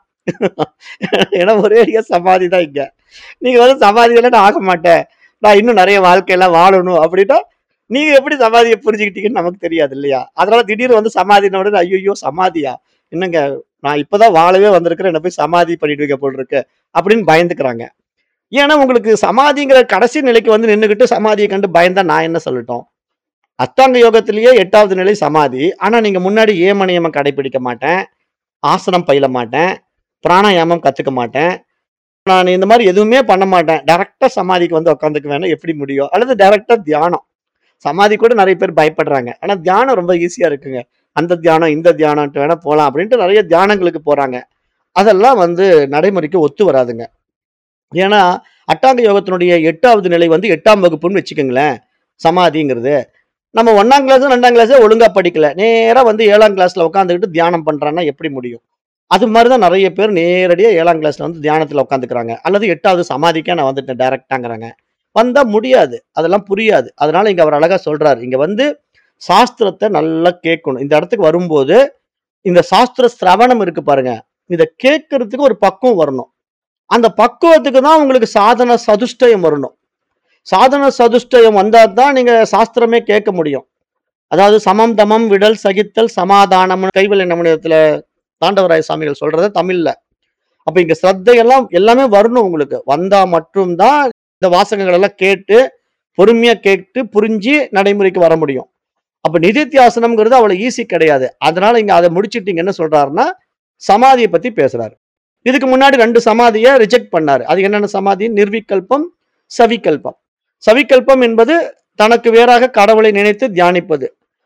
ஏன்னா ஒரே அடியா சமாதி தான் இங்க நீங்க வந்து சமாதியில நான் ஆக மாட்டேன் நான் இன்னும் நிறைய வாழ்க்கையெல்லாம் வாழணும் அப்படின்னா நீங்க எப்படி சமாதியை புரிஞ்சுக்கிட்டீங்கன்னு நமக்கு தெரியாது இல்லையா அதனால திடீர்னு வந்து சமாதின உடனே ஐயோ சமாதியா என்னங்க நான் இப்பதான் வாழவே வந்திருக்கிறேன் என்ன போய் சமாதி பண்ணிடுவீங்க போல் இருக்கு அப்படின்னு பயந்துக்கிறாங்க ஏன்னா உங்களுக்கு சமாதிங்கிற கடைசி நிலைக்கு வந்து நின்றுகிட்டு சமாதியை கண்டு பயந்தா நான் என்ன சொல்லட்டும் அத்தாங்க யோகத்திலேயே எட்டாவது நிலை சமாதி ஆனா நீங்க முன்னாடி ஏம நியமம் கடைபிடிக்க மாட்டேன் ஆசனம் பயில மாட்டேன் பிராணாயாமம் கத்துக்க மாட்டேன் நான் இந்த மாதிரி எதுவுமே பண்ண மாட்டேன் டைரக்டா சமாதிக்கு வந்து உட்காந்துக்க வேணா எப்படி முடியும் அல்லது டைரக்டா தியானம் சமாதி கூட நிறைய பேர் பயப்படுறாங்க ஆனா தியானம் ரொம்ப ஈஸியா இருக்குங்க அந்த தியானம் இந்த தியானம்ட்டு வேணா போலாம் அப்படின்ட்டு நிறைய தியானங்களுக்கு போறாங்க அதெல்லாம் வந்து நடைமுறைக்கு ஒத்து வராதுங்க ஏன்னா அட்டாங்க யோகத்தினுடைய எட்டாவது நிலை வந்து எட்டாம் வகுப்புன்னு வச்சுக்கோங்களேன் சமாதிங்கிறது நம்ம ஒன்னாம் கிளாஸ் ரெண்டாம் கிளாஸே ஒழுங்கா படிக்கல நேரா வந்து ஏழாம் கிளாஸ்ல உட்காந்துக்கிட்டு தியானம் பண்றான்னா எப்படி முடியும் அது மாதிரி தான் நிறைய பேர் நேரடியா ஏழாம் கிளாஸ்ல வந்து தியானத்துல உட்காந்துக்கிறாங்க அல்லது எட்டாவது சமாதிக்கே நான் வந்துட்டேன் டைரக்டாங்கிறாங்க வந்தா முடியாது அதெல்லாம் புரியாது அதனால இங்க அவர் அழகா சொல்றாரு இங்க வந்து சாஸ்திரத்தை நல்லா கேட்கணும் இந்த இடத்துக்கு வரும்போது இந்த சாஸ்திர சிரவணம் இருக்கு பாருங்க இதை கேட்கறதுக்கு ஒரு பக்குவம் வரணும் அந்த பக்குவத்துக்கு தான் உங்களுக்கு சாதன சதுஷ்டயம் வரணும் சாதன சதுஷ்டயம் வந்தா தான் நீங்க சாஸ்திரமே கேட்க முடியும் அதாவது சமம் தமம் விடல் சகித்தல் சமாதானம் கைவல்ய நமனியத்துல தாண்டவராய சாமிகள் சொல்றது தமிழ்ல அப்ப இங்க ஸ்ரத்தையெல்லாம் எல்லாமே வரணும் உங்களுக்கு வந்தா மட்டும்தான் இந்த வாசகங்கள் எல்லாம் கேட்டு பொறுமையா கேட்டு புரிஞ்சு நடைமுறைக்கு வர முடியும் அப்ப நிதித்தியாசனம்ங்கிறது அவ்வளவு ஈஸி கிடையாது அதனால இங்க அதை முடிச்சிட்டு இங்க என்ன சொல்றாருன்னா சமாதியை பத்தி பேசுறாரு இதுக்கு முன்னாடி ரெண்டு சமாதியை ரிஜெக்ட் பண்ணாரு அது என்னென்ன சமாதி நிர்விகல்பம் சவிகல்பம் சவிகல்பம் என்பது தனக்கு வேறாக கடவுளை நினைத்து தியானிப்பது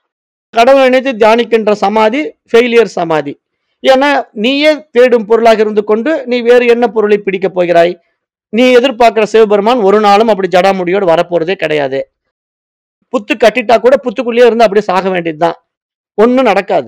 கடவுளை நினைத்து தியானிக்கின்ற சமாதி ஃபெயிலியர் சமாதி ஏன்னா நீயே தேடும் பொருளாக இருந்து கொண்டு நீ வேறு என்ன பொருளை பிடிக்கப் போகிறாய் நீ எதிர்பார்க்கிற சிவபெருமான் ஒரு நாளும் அப்படி ஜடாமுடியோடு வரப்போறதே கிடையாது புத்து கட்டிட்டா கூட புத்துக்குள்ளேயே இருந்து அப்படியே சாக வேண்டியதுதான் ஒன்றும் நடக்காது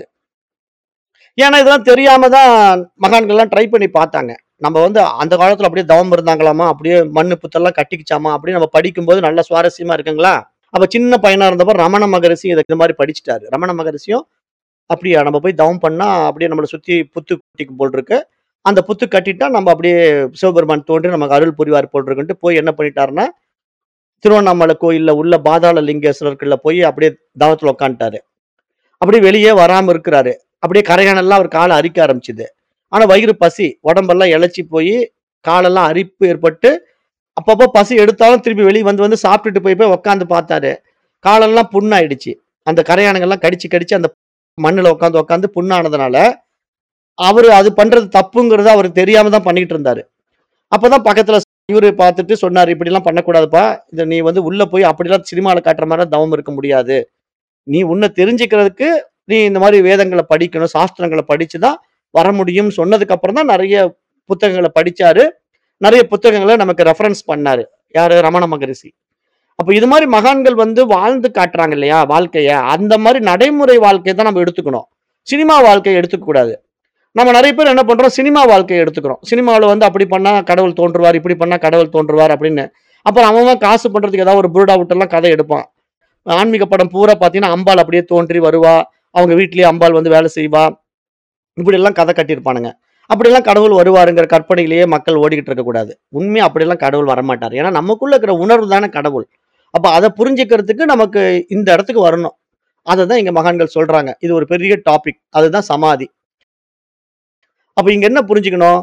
ஏன்னா இதெல்லாம் தெரியாம தான் மகான்கள்லாம் ட்ரை பண்ணி பார்த்தாங்க நம்ம வந்து அந்த காலத்துல அப்படியே தவம் இருந்தாங்களாமா அப்படியே மண்ணு புத்தெல்லாம் கட்டிக்கிச்சாமா அப்படின்னு நம்ம படிக்கும்போது நல்ல சுவாரஸ்யமா இருக்குங்களா அப்ப சின்ன பையனா இருந்தப்ப ரமண மகரிஷி இதை இந்த மாதிரி படிச்சுட்டாரு ரமண மகரிஷியும் அப்படியா நம்ம போய் தவம் பண்ணா அப்படியே நம்மளை சுத்தி புத்து கட்டிக்கும் போல் இருக்கு அந்த புத்து கட்டிட்டா நம்ம அப்படியே சிவபெருமான் தோன்றி நமக்கு அருள் புரிவார் போல் இருக்குன்ட்டு போய் என்ன பண்ணிட்டாருன்னா திருவண்ணாமலை கோயில்ல உள்ள பாதாள லிங்கேஸ்வரர்களில் போய் அப்படியே தவத்துல உட்காந்துட்டாரு அப்படியே வெளியே வராம இருக்கிறாரு அப்படியே கரையானெல்லாம் அவர் காலை அரிக்க ஆரம்பிச்சுது ஆனா வயிறு பசி உடம்பெல்லாம் இழைச்சி போய் காலெல்லாம் அரிப்பு ஏற்பட்டு அப்பப்போ பசி எடுத்தாலும் திருப்பி வெளியே வந்து வந்து சாப்பிட்டுட்டு போய் போய் உட்காந்து பார்த்தாரு காலெல்லாம் புண்ணாயிடுச்சு அந்த கரையானங்கள்லாம் கடிச்சு கடிச்சு அந்த மண்ணுல உட்காந்து உட்காந்து புண்ணானதுனால அவரு அது பண்றது தப்புங்கிறது அவருக்கு தெரியாம தான் பண்ணிட்டு இருந்தாரு அப்பதான் பக்கத்துல இவரு பார்த்துட்டு சொன்னாரு இப்படி எல்லாம் பண்ணக்கூடாதுப்பா இதை நீ வந்து உள்ள போய் அப்படிலாம் சினிமால காட்டுற மாதிரி தவம் இருக்க முடியாது நீ உன்னை தெரிஞ்சுக்கிறதுக்கு நீ இந்த மாதிரி வேதங்களை படிக்கணும் சாஸ்திரங்களை படிச்சுதான் வர முடியும் சொன்னதுக்கு அப்புறம் தான் நிறைய புத்தகங்களை படிச்சாரு நிறைய புத்தகங்களை நமக்கு ரெஃபரன்ஸ் பண்ணாரு யாரு ரமண மகரிஷி அப்ப இது மாதிரி மகான்கள் வந்து வாழ்ந்து காட்டுறாங்க இல்லையா வாழ்க்கைய அந்த மாதிரி நடைமுறை வாழ்க்கையை தான் நம்ம எடுத்துக்கணும் சினிமா வாழ்க்கையை எடுத்துக்க கூடாது நம்ம நிறைய பேர் என்ன பண்றோம் சினிமா வாழ்க்கையை எடுத்துக்கிறோம் சினிமாவில் வந்து அப்படி பண்ணா கடவுள் தோன்றுவார் இப்படி பண்ணா கடவுள் தோன்றுவார் அப்படின்னு அப்புறம் அவன் அவன் காசு பண்றதுக்கு ஏதாவது ஒரு புருடா விட்டெல்லாம் கதை எடுப்பான் ஆன்மீக படம் பூரா பார்த்தீங்கன்னா அம்பாள் அப்படியே தோன்றி வருவா அவங்க வீட்லயே அம்பாள் வந்து வேலை செய்வா இப்படி எல்லாம் கதை கட்டியிருப்பானுங்க அப்படியெல்லாம் கடவுள் வருவாருங்கிற கற்பனையிலேயே மக்கள் ஓடிக்கிட்டு இருக்கக்கூடாது உண்மையா அப்படியெல்லாம் கடவுள் வரமாட்டார் ஏன்னா நமக்குள்ள இருக்கிற உணர்வு தானே கடவுள் அப்ப அதை புரிஞ்சுக்கிறதுக்கு நமக்கு இந்த இடத்துக்கு வரணும் அதை தான் இங்க மகான்கள் சொல்றாங்க இது ஒரு பெரிய டாபிக் அதுதான் சமாதி அப்ப இங்க என்ன புரிஞ்சுக்கணும்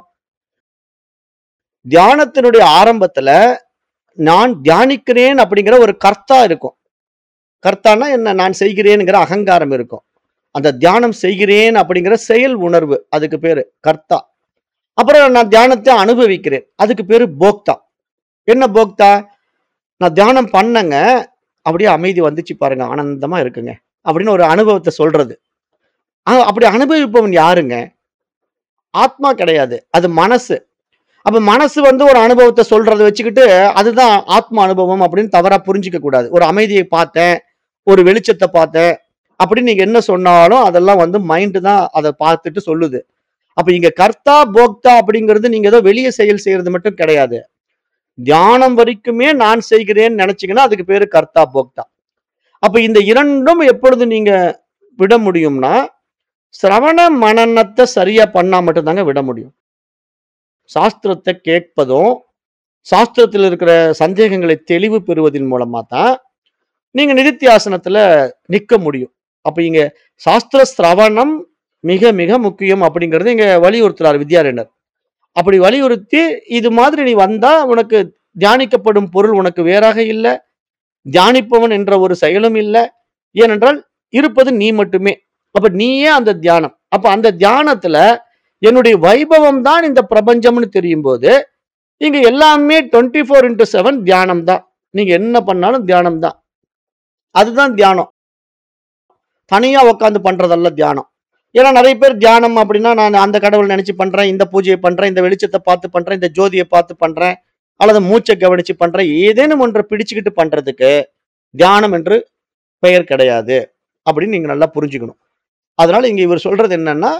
தியானத்தினுடைய ஆரம்பத்துல நான் தியானிக்கிறேன் அப்படிங்கிற ஒரு கர்த்தா இருக்கும் கர்த்தானா என்ன நான் செய்கிறேனுங்கிற அகங்காரம் இருக்கும் அந்த தியானம் செய்கிறேன் அப்படிங்கிற செயல் உணர்வு அதுக்கு பேரு கர்த்தா அப்புறம் நான் தியானத்தை அனுபவிக்கிறேன் அதுக்கு பேரு போக்தா என்ன போக்தா நான் தியானம் பண்ணங்க அப்படியே அமைதி வந்துச்சு பாருங்க ஆனந்தமா இருக்குங்க அப்படின்னு ஒரு அனுபவத்தை சொல்றது ஆ, அப்படி அனுபவிப்பவன் யாருங்க ஆத்மா கிடையாது அது மனசு அப்ப மனசு வந்து ஒரு அனுபவத்தை சொல்றதை வச்சுக்கிட்டு அதுதான் ஆத்ம அனுபவம் அப்படின்னு தவறா புரிஞ்சுக்க கூடாது ஒரு அமைதியை பார்த்தேன் ஒரு வெளிச்சத்தை பார்த்தேன் அப்படின்னு நீங்க என்ன சொன்னாலும் அதெல்லாம் வந்து மைண்டு தான் அதை பார்த்துட்டு சொல்லுது அப்ப இங்க கர்த்தா போக்தா அப்படிங்கிறது நீங்க ஏதோ வெளியே செயல் செய்யறது மட்டும் கிடையாது தியானம் வரைக்குமே நான் செய்கிறேன்னு நினைச்சீங்கன்னா அதுக்கு பேரு கர்த்தா போக்தா அப்ப இந்த இரண்டும் எப்பொழுது நீங்க விட முடியும்னா சிரவண மனநத்தை சரியா பண்ணா மட்டும்தாங்க விட முடியும் சாஸ்திரத்தை கேட்பதும் சாஸ்திரத்தில் இருக்கிற சந்தேகங்களை தெளிவு பெறுவதன் மூலமா தான் நீங்க நிதித்தியாசனத்துல நிக்க முடியும் அப்ப இங்க சாஸ்திர சிரவணம் மிக மிக முக்கியம் அப்படிங்கறது இங்க வலியுறுத்துறார் வித்யாரண்யர் அப்படி வலியுறுத்தி இது மாதிரி நீ வந்தா உனக்கு தியானிக்கப்படும் பொருள் உனக்கு வேறாக இல்லை தியானிப்பவன் என்ற ஒரு செயலும் இல்லை ஏனென்றால் இருப்பது நீ மட்டுமே அப்ப நீயே அந்த தியானம் அப்ப அந்த தியானத்துல என்னுடைய வைபவம் தான் இந்த பிரபஞ்சம்னு தெரியும் போது இங்க எல்லாமே டுவெண்ட்டி ஃபோர் இன்டூ செவன் தியானம் தான் நீங்க என்ன பண்ணாலும் தியானம் தான் அதுதான் தியானம் தனியா உட்காந்து பண்றதல்ல தியானம் ஏன்னா நிறைய பேர் தியானம் அப்படின்னா நான் அந்த கடவுள் நினைச்சு பண்றேன் இந்த பூஜையை பண்றேன் இந்த வெளிச்சத்தை பார்த்து பண்றேன் இந்த ஜோதியை பார்த்து பண்றேன் அல்லது மூச்சை கவனிச்சு பண்றேன் ஏதேனும் ஒன்றை பிடிச்சுக்கிட்டு பண்றதுக்கு தியானம் என்று பெயர் கிடையாது அப்படின்னு நீங்க நல்லா புரிஞ்சுக்கணும் அதனால இங்க இவர் சொல்றது என்னன்னா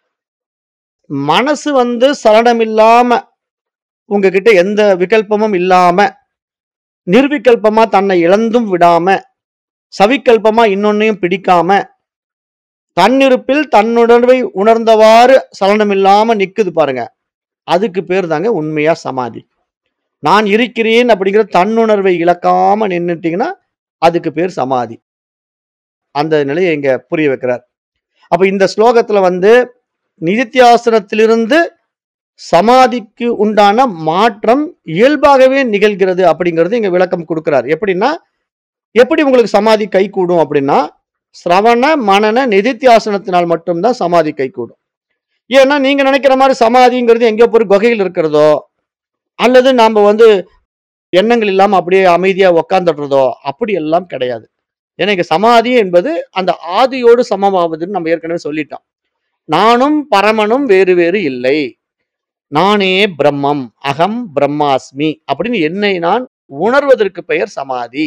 மனசு வந்து சலனம் இல்லாம உங்ககிட்ட எந்த விகல்பமும் இல்லாம நிர்விகல்பமா தன்னை இழந்தும் விடாம சவிகல்பமா இன்னொன்னையும் பிடிக்காம தன்னிருப்பில் தன்னுணர்வை உணர்ந்தவாறு சலனம் இல்லாம நிக்குது பாருங்க அதுக்கு பேர் தாங்க உண்மையா சமாதி நான் இருக்கிறேன் அப்படிங்கிற தன்னுணர்வை இழக்காம நின்னுட்டீங்கன்னா அதுக்கு பேர் சமாதி அந்த நிலையை இங்க புரிய வைக்கிறார் அப்ப இந்த ஸ்லோகத்துல வந்து நிதித்தியாசனத்திலிருந்து சமாதிக்கு உண்டான மாற்றம் இயல்பாகவே நிகழ்கிறது அப்படிங்கிறது இங்க விளக்கம் கொடுக்கிறார் எப்படின்னா எப்படி உங்களுக்கு சமாதி கை கூடும் அப்படின்னா சிரவண மனன நிதித்தியாசனத்தினால் மட்டும்தான் சமாதி கை கூடும் ஏன்னா நீங்க நினைக்கிற மாதிரி சமாதிங்கிறது எங்கேயோ போய் குகையில் இருக்கிறதோ அல்லது நாம வந்து எண்ணங்கள் இல்லாம அப்படியே அமைதியா உக்காந்துடுறதோ அப்படி எல்லாம் கிடையாது ஏன்னா இங்க சமாதி என்பது அந்த ஆதியோடு சமமாவதுன்னு நம்ம ஏற்கனவே சொல்லிட்டோம் நானும் பரமனும் வேறு வேறு இல்லை நானே பிரம்மம் அகம் பிரம்மாஸ்மி அப்படின்னு என்னை நான் உணர்வதற்கு பெயர் சமாதி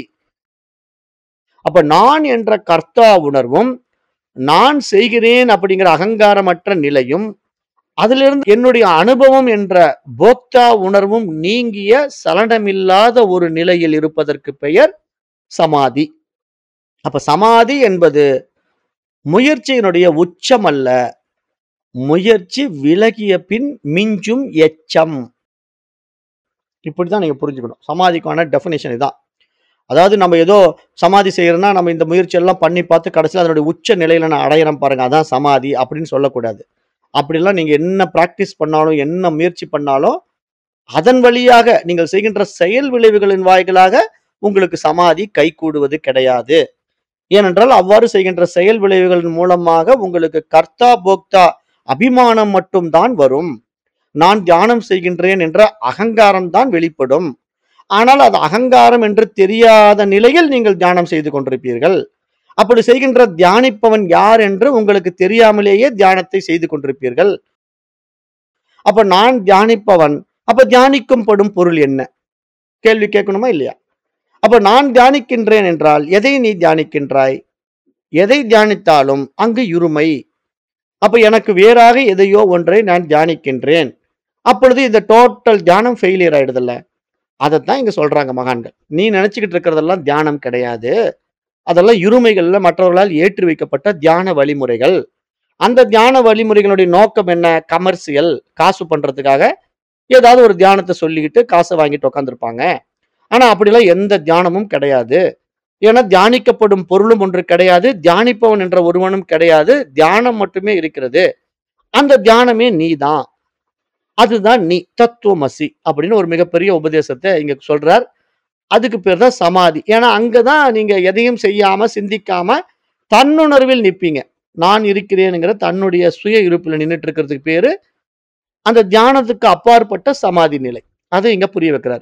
அப்ப நான் என்ற கர்த்தா உணர்வும் நான் செய்கிறேன் அப்படிங்கிற அகங்காரமற்ற நிலையும் அதிலிருந்து என்னுடைய அனுபவம் என்ற போக்தா உணர்வும் நீங்கிய சலனமில்லாத ஒரு நிலையில் இருப்பதற்கு பெயர் சமாதி அப்ப சமாதி என்பது முயற்சியினுடைய உச்சம் அல்ல முயற்சி விலகிய பின் மிஞ்சும் எச்சம் இப்படிதான் நீங்க புரிஞ்சுக்கணும் சமாதிக்கான டெஃபினேஷன் இதான் அதாவது நம்ம ஏதோ சமாதி செய்யறோம்னா நம்ம இந்த முயற்சி எல்லாம் பண்ணி பார்த்து கடைசியில் அதனுடைய உச்ச நிலையில நான் அடையிறேன் பாருங்க அதான் சமாதி அப்படின்னு சொல்லக்கூடாது அப்படிலாம் நீங்க என்ன பிராக்டிஸ் பண்ணாலும் என்ன முயற்சி பண்ணாலும் அதன் வழியாக நீங்கள் செய்கின்ற செயல் விளைவுகளின் வாய்களாக உங்களுக்கு சமாதி கைகூடுவது கிடையாது ஏனென்றால் அவ்வாறு செய்கின்ற செயல் விளைவுகளின் மூலமாக உங்களுக்கு கர்த்தா போக்தா அபிமானம் மட்டும்தான் வரும் நான் தியானம் செய்கின்றேன் என்ற அகங்காரம் தான் வெளிப்படும் ஆனால் அது அகங்காரம் என்று தெரியாத நிலையில் நீங்கள் தியானம் செய்து கொண்டிருப்பீர்கள் அப்படி செய்கின்ற தியானிப்பவன் யார் என்று உங்களுக்கு தெரியாமலேயே தியானத்தை செய்து கொண்டிருப்பீர்கள் அப்ப நான் தியானிப்பவன் அப்ப தியானிக்கும் படும் பொருள் என்ன கேள்வி கேட்கணுமா இல்லையா அப்ப நான் தியானிக்கின்றேன் என்றால் எதை நீ தியானிக்கின்றாய் எதை தியானித்தாலும் அங்கு இருமை அப்ப எனக்கு வேறாக எதையோ ஒன்றை நான் தியானிக்கின்றேன் அப்பொழுது இந்த டோட்டல் தியானம் ஃபெயிலியர் ஆயிடுதுல்ல அதைத்தான் இங்க சொல்றாங்க மகான்கள் நீ நினைச்சுக்கிட்டு இருக்கிறதெல்லாம் தியானம் கிடையாது அதெல்லாம் இருமைகள்ல மற்றவர்களால் ஏற்றி வைக்கப்பட்ட தியான வழிமுறைகள் அந்த தியான வழிமுறைகளுடைய நோக்கம் என்ன கமர்சியல் காசு பண்றதுக்காக ஏதாவது ஒரு தியானத்தை சொல்லிக்கிட்டு காசை வாங்கிட்டு உட்காந்துருப்பாங்க ஆனா அப்படிலாம் எந்த தியானமும் கிடையாது ஏன்னா தியானிக்கப்படும் பொருளும் ஒன்று கிடையாது தியானிப்பவன் என்ற ஒருவனும் கிடையாது தியானம் மட்டுமே இருக்கிறது அந்த தியானமே நீதான் அதுதான் நீ தத்துவமசி அப்படின்னு ஒரு மிகப்பெரிய உபதேசத்தை இங்க சொல்றார் அதுக்கு பேர் தான் சமாதி ஏன்னா அங்கதான் நீங்க எதையும் செய்யாம சிந்திக்காம தன்னுணர்வில் நிப்பீங்க நான் இருக்கிறேனுங்கிற தன்னுடைய சுய இருப்பில் நின்றுட்டு இருக்கிறதுக்கு பேரு அந்த தியானத்துக்கு அப்பாற்பட்ட சமாதி நிலை. அத இங்க புரிய வைக்கிறாரு.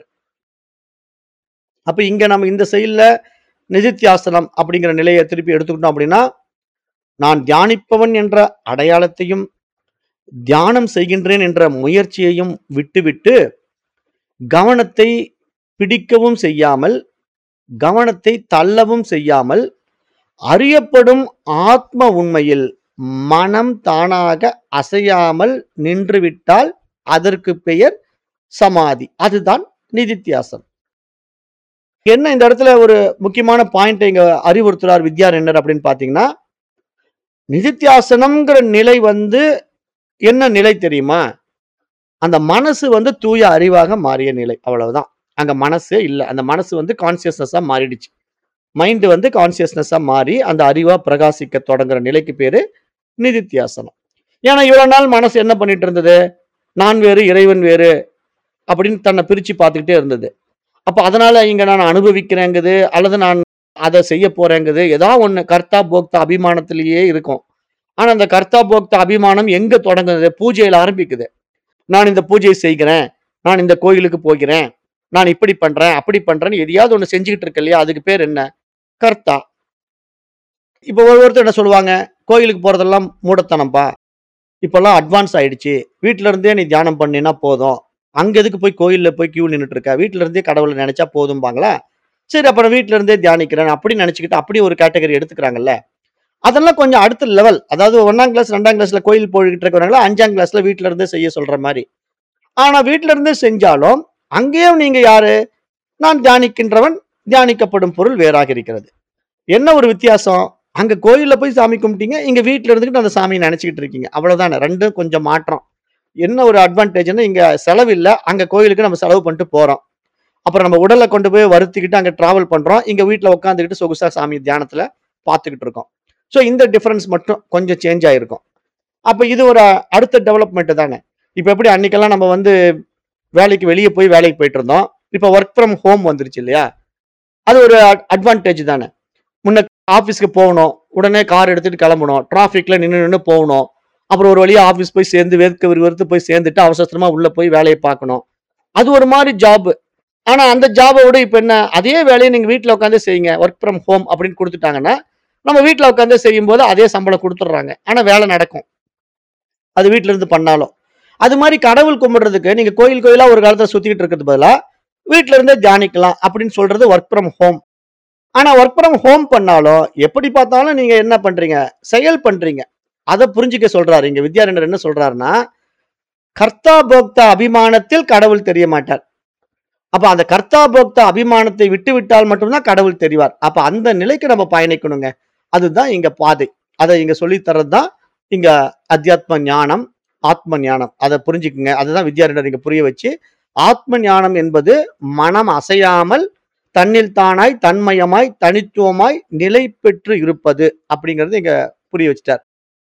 அப்ப இங்க நம்ம இந்த செயல்ல நிதித்தியாசனம் அப்படிங்கிற நிலைய திருப்பி எடுத்துக்கிட்டோம் அப்படின்னா, நான் தியானிப்பவன் என்ற அடையாளத்தையும், தியானம் செய்கின்றேன் என்ற முயற்சியையும் விட்டுவிட்டு, கவனத்தை பிடிக்கவும் செய்யாமல், கவனத்தை தள்ளவும் செய்யாமல், அறியப்படும் ஆத்ம உண்மையில் மனம் தானாக அசையாமல் நின்றுவிட்டால், அதற்கு பெயர் சமாதி. அதுதான் நிதித்தியாசனம். என்ன இந்த இடத்துல ஒரு முக்கியமான பாயிண்ட்ட இங்க அறிவுறுத்துறார் வித்யாரண்யர் அப்படின்னு பார்த்தீங்கன்னா, நிதித்தியாசனம்ங்கிற நிலை வந்து என்ன நிலை தெரியுமா? அந்த மனசு வந்து தூய அறிவாக மாறிய நிலை. அவ்வளவுதான். அங்க மனசே இல்ல. அந்த மனசு வந்து கான்ஷியஸ்னஸா மாறிடுச்சு. மைண்ட் வந்து கான்ஷியஸ்னஸா மாறி, அந்த அறிவா பிரகாசிக்க தொடங்குற நிலைக்கு பேரு நிதித்தியாசனம். ஏன்னா இவ்வளவு நாள் மனசு என்ன பண்ணிட்டு இருந்தது? நான் வேறு, இறைவன் வேறு அப்படின்னு தன்னை பிரிச்சு பார்த்துக்கிட்டே இருந்தது. அப்ப அதனால இங்க நான் அனுபவிக்கிறேங்குது, அல்லது நான் அத செய்ய போறேங்குது, ஏதா ஒண்ணு கர்த்தா, போக்தா அபிமானத்திலேயே இருக்கும். ஆனா அந்த கர்த்தா, போக்தா அபிமானம் எங்க தொடங்குது? பூஜையில ஆரம்பிக்குது. நான் இந்த பூஜையை செய்கிறேன். நான் இந்த கோயிலுக்கு போகிறேன். நான் இப்படி பண்றேன், அப்படி பண்றேன்னு எதையாவது ஒண்ணு செஞ்சுகிட்டு இருக்கு இல்லையா? அதுக்கு பேர் என்ன? கர்த்தா. இப்ப ஒரு ஒருத்தர் என்ன சொல்லுவாங்க? கோயிலுக்கு போறதெல்லாம் மூடத்தனம்ப்பா. இப்பல்லாம் அட்வான்ஸ் ஆயிடுச்சு. வீட்ல இருந்தே நீ தியானம் பண்ணினா போதும். அங்க எதுக்கு போய் கோயில்ல போய் கியூ நின்னுட்டு இருக்க? வீட்ல இருந்தே கடவுள நினைச்சா போதும்பாங்களா? சரி அப்ப நான் வீட்ல இருந்தே தியானிக்கிறேன். அப்படி நினைச்சுக்கிட்டு அப்படி ஒரு கேட்டகரி எடுத்துக்கிறாங்கல்ல. அதெல்லாம் கொஞ்சம் அடுத்த லெவல். அதாவது 1ஆம் கிளாஸ், 2ஆம் கிளாஸ்ல கோயில் போய்கிட்டு இருக்கிறவங்கள 5ஆம் கிளாஸ்ல வீட்ல இருந்தே செய்ய சொல்ற மாரி. ஆனா வீட்ல இருந்தே செஞ்சாலும், அங்கேயும் நீங்க யாரு? நான் தியானிக்கின்றவன், தியானிக்கப்படும் பொருள் வேறாக இருக்கிறது. என்ன ஒரு வித்தியாசம்? அங்க கோயில்ல போய் சாமி கும்பிட்டீங்க. இங்க வீட்ல இருந்துகிட்டு அந்த சாமிய நினைச்சுக்கிட்டு இருக்கீங்க. அவ்வளவுதானே. 2ம் கொஞ்சம் மாற்றம். என்ன ஒரு அட்வான்டேஜ்ன்னா, இங்க செலவு இல்ல. அங்க கோயிலுக்கு நம்ம செலவு பண்ணிட்டு போறோம். அப்புறம் நம்ம உடல கொண்டு போய் வருத்திக்கிட்டு அங்க டிராவல் பண்றோம். இங்க வீட்ல உட்கார்ந்துகிட்டு சொகுசா சாமி தியானத்துல பார்த்துக்கிட்டு இருக்கோம். சோ இந்த டிஃபரன்ஸ் மட்டும் கொஞ்சம் சேஞ்ச் ஆயிருக்கும். அப்ப இது ஒரு அடுத்த டெவலப்மெண்ட் தானே. இப்ப எப்படி அன்னைக்கெல்லாம் நம்ம வந்து வேலைக்கு வெளிய போய் வேலைக்கு போயிட்டு இருந்தோம். இப்ப வொர்க் ஃப்ரம் ஹோம் வந்துருச்சு இல்லையா? அது ஒரு அட் அட்வான்டேஜ் தானே. முன்ன ஆபீஸ்க்கு போகணும். உடனே கார் எடுத்துட்டு கிளம்பணும். டிராபிக்ல நின்னு நின்னு போகணும். அப்புறம் ஒரு வழியா ஆபீஸ் போய் சேர்ந்து வேர்க்க விறுவிறுத்து போய் சேர்ந்துட்டு அவசர அவசரமா உள்ள போய் வேலைய பார்க்கணும். அது ஒரு மாரி ஜாப். ஆனா அந்த ஜாப விட இப்ப என்ன? அதே வேலைய நீங்க வீட்ல உட்கார்ந்தே செய்யுங்க. வொர்க் ஃப்ரம் ஹோம் அப்படின்னு குடுத்துட்டாங்கன்னா, நம்ம வீட்ல உட்கார்ந்தே செய்யும்போது அதே சம்பளம் குடுத்துடுறாங்க. ஆனா வேலை நடக்கும். அது வீட்ல இருந்து பண்ணாலும். அது மாரி கடவுள் கும்பிடுறதுக்கு நீங்க கோயில் கோயிலா ஒரு காலத்துல சுத்திக்கிட்டு இருக்கிறதுக்கு பதிலா, வீட்ல இருந்தே தியானிக்கலாம் அப்படின்னு சொல்றது வொர்க் ஃப்ரம் ஹோம். ஆனா வொர்க் ஃப்ரம் ஹோம் பண்ணாலும், எப்படி பார்த்தாலும் நீங்க என்ன பண்றீங்க? செயல் பண்றீங்க. அத புரிஞ்சுக்க சொல்றாரு. இங்க வித்யாரண்யர் என்ன சொல்றாருன்னா, கர்த்தா, போக்தா அபிமானத்தில் கடவுள் தெரிய மாட்டார். அப்ப அந்த கர்த்தா, போக்தா அபிமானத்தை விட்டுவிட்டால் மட்டும் தான் கடவுள் தெரிவார். அப்ப அந்த நிலைக்கு நம்ம பயணிக்கணுங்க. அதுதான் இங்க பாதை. அத இங்க சொல்லி தர்றது தான் இங்க அத்தியாத்ம ஞானம், ஆத்ம ஞானம். அத புரிஞ்சுக்குங்க. அதுதான் வித்யாரண்யர் இங்க புரிய வச்சு, ஆத்ம ஞானம் என்பது மனம் அசையாமல், தன்னில் தானாய், தன்மயமாய், தனித்துவமாய் நிலை பெற்று இருப்பது அப்படிங்கிறது இங்க புரிய வச்சுட்டார்.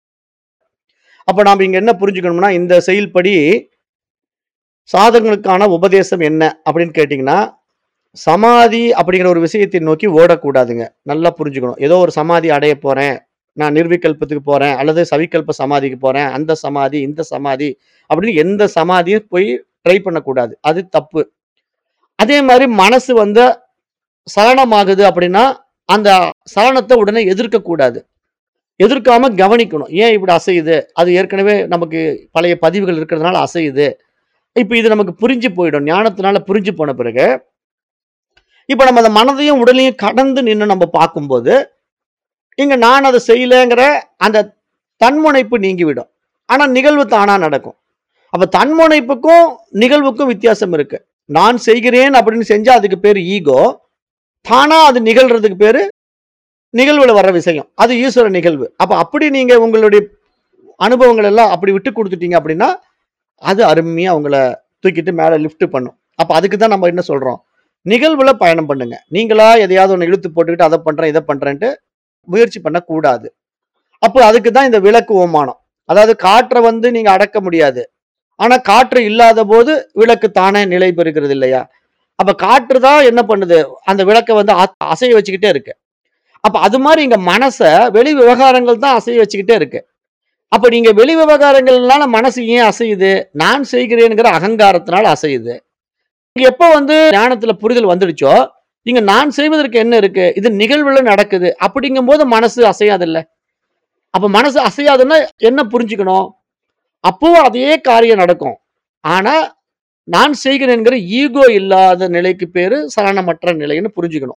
அப்ப நாம இங்க என்ன புரிஞ்சுக்கணும்னா, இந்த செயல்படி சாதகங்களுக்கான உபதேசம் என்ன அப்படின்னு கேட்டீங்கன்னா, சமாதி அப்படிங்கிற ஒரு விஷயத்தை நோக்கி ஓடக்கூடாதுங்க. நல்லா புரிஞ்சுக்கணும். ஏதோ ஒரு சமாதி அடைய போறேன். நான் நிர்விகல்பத்துக்கு போறேன். அல்லது சவிகல்ப சமாதிக்கு போறேன். அந்த சமாதி, இந்த சமாதி அப்படின்னு எந்த சமாதியும் போய் ட்ரை பண்ணக்கூடாது. அது தப்பு. அதே மாரி மனசு வந்து சலனமாகுது அப்படின்னா, அந்த சலனத்த உடனே எதிர்க்கக் கூடாது. எதிர்க்காம கவனிக்கணும். ஏன் இப்படி அசையுது? அது ஏற்கனவே நமக்கு பழைய பதிவுகள் இருக்கிறதுனால அசையுது. இப்ப இது நமக்கு புரிஞ்சு போயிடும். ஞானத்தினால புரிஞ்சு போன பிறகு, இப்ப நம்ம அந்த மனதையும், உடலையும் கடந்து நின்னு நம்ம பார்க்கும்போது, இங்க நான் அத செய்யலங்கிற அந்த தன்முனைப்பு நீங்கிவிடும். ஆனா நிகழ்வு தானா நடக்கும். அப்ப தன்முனைப்புக்கும், நிகழ்வுக்கும் வித்தியாசம் இருக்கு. நான் செய்கிறேன் அப்படின்னு செஞ்சா அதுக்கு பேரு ஈகோ. தானா அது நிகழ்றதுக்கு பேரு நிகழ்வுல வர்ற விஷயம். அது ஈஸ்வர நிகழ்வு. அப்ப அப்படி நீங்க உங்களுடைய அனுபவங்கள் எல்லாம் அப்படி விட்டு குடுத்துட்டீங்க அப்படின்னா, அது அருமையா உங்கள தூக்கிட்டு மேல லிஃப்ட் பண்ணும். அப்ப அதுக்கு தான் நம்ம என்ன சொல்றோம்? நிகழ்வுல பயணம் பண்ணுங்க. நீங்களா எதையாவது ஒண்ணு இழுத்து போட்டுக்கிட்டு அத பண்றேன், இத பண்றேன்ட்டு முயற்சி பண்ணக்கூடாது. அப்ப அதுக்கு தான் இந்த விளக்கு ஓமானம். அதாவது காற்ற வந்து நீங்க அடக்க முடியாது. ஆனா காற்று இல்லாதபோது விளக்கு தானே நிலை பெறுகிறது இல்லையா? அப்ப காற்று தான் என்ன பண்ணுது? அந்த விளக்க வந்து அ அசைய வச்சுக்கிட்டே இருக்கு. அப்ப அது மாரி இங்க மனச வெளி விவகாரங்கள் தான் அசைய வச்சுக்கிட்டே இருக்கு. அப்ப நீங்க வெளி விவகாரங்கள்னால மனசு ஏன் அசையுது? நான் செய்கிறேன்ங்கிற அகங்காரத்தினால அசையுது. எப்ப வந்து ஞானத்துல புரிதல் வந்துடுச்சோ, இங்க நான் செய்வதற்கு என்ன இருக்கு? இது நிகழ்வுல நடக்குது. அப்படிங்கும்போது மனசு அசையாதுல்ல. அப்ப மனசு அசையாதுன்னா என்ன புரிஞ்சுக்கணும்? அப்பவும் அதே காரியம் நடக்கும். ஆனா, நான் செய்கிறேன்ங்கிற ஈகோ இல்லாத நிலைக்கு பேரு சலனமற்ற நிலைன்னு புரிஞ்சுக்கணும்.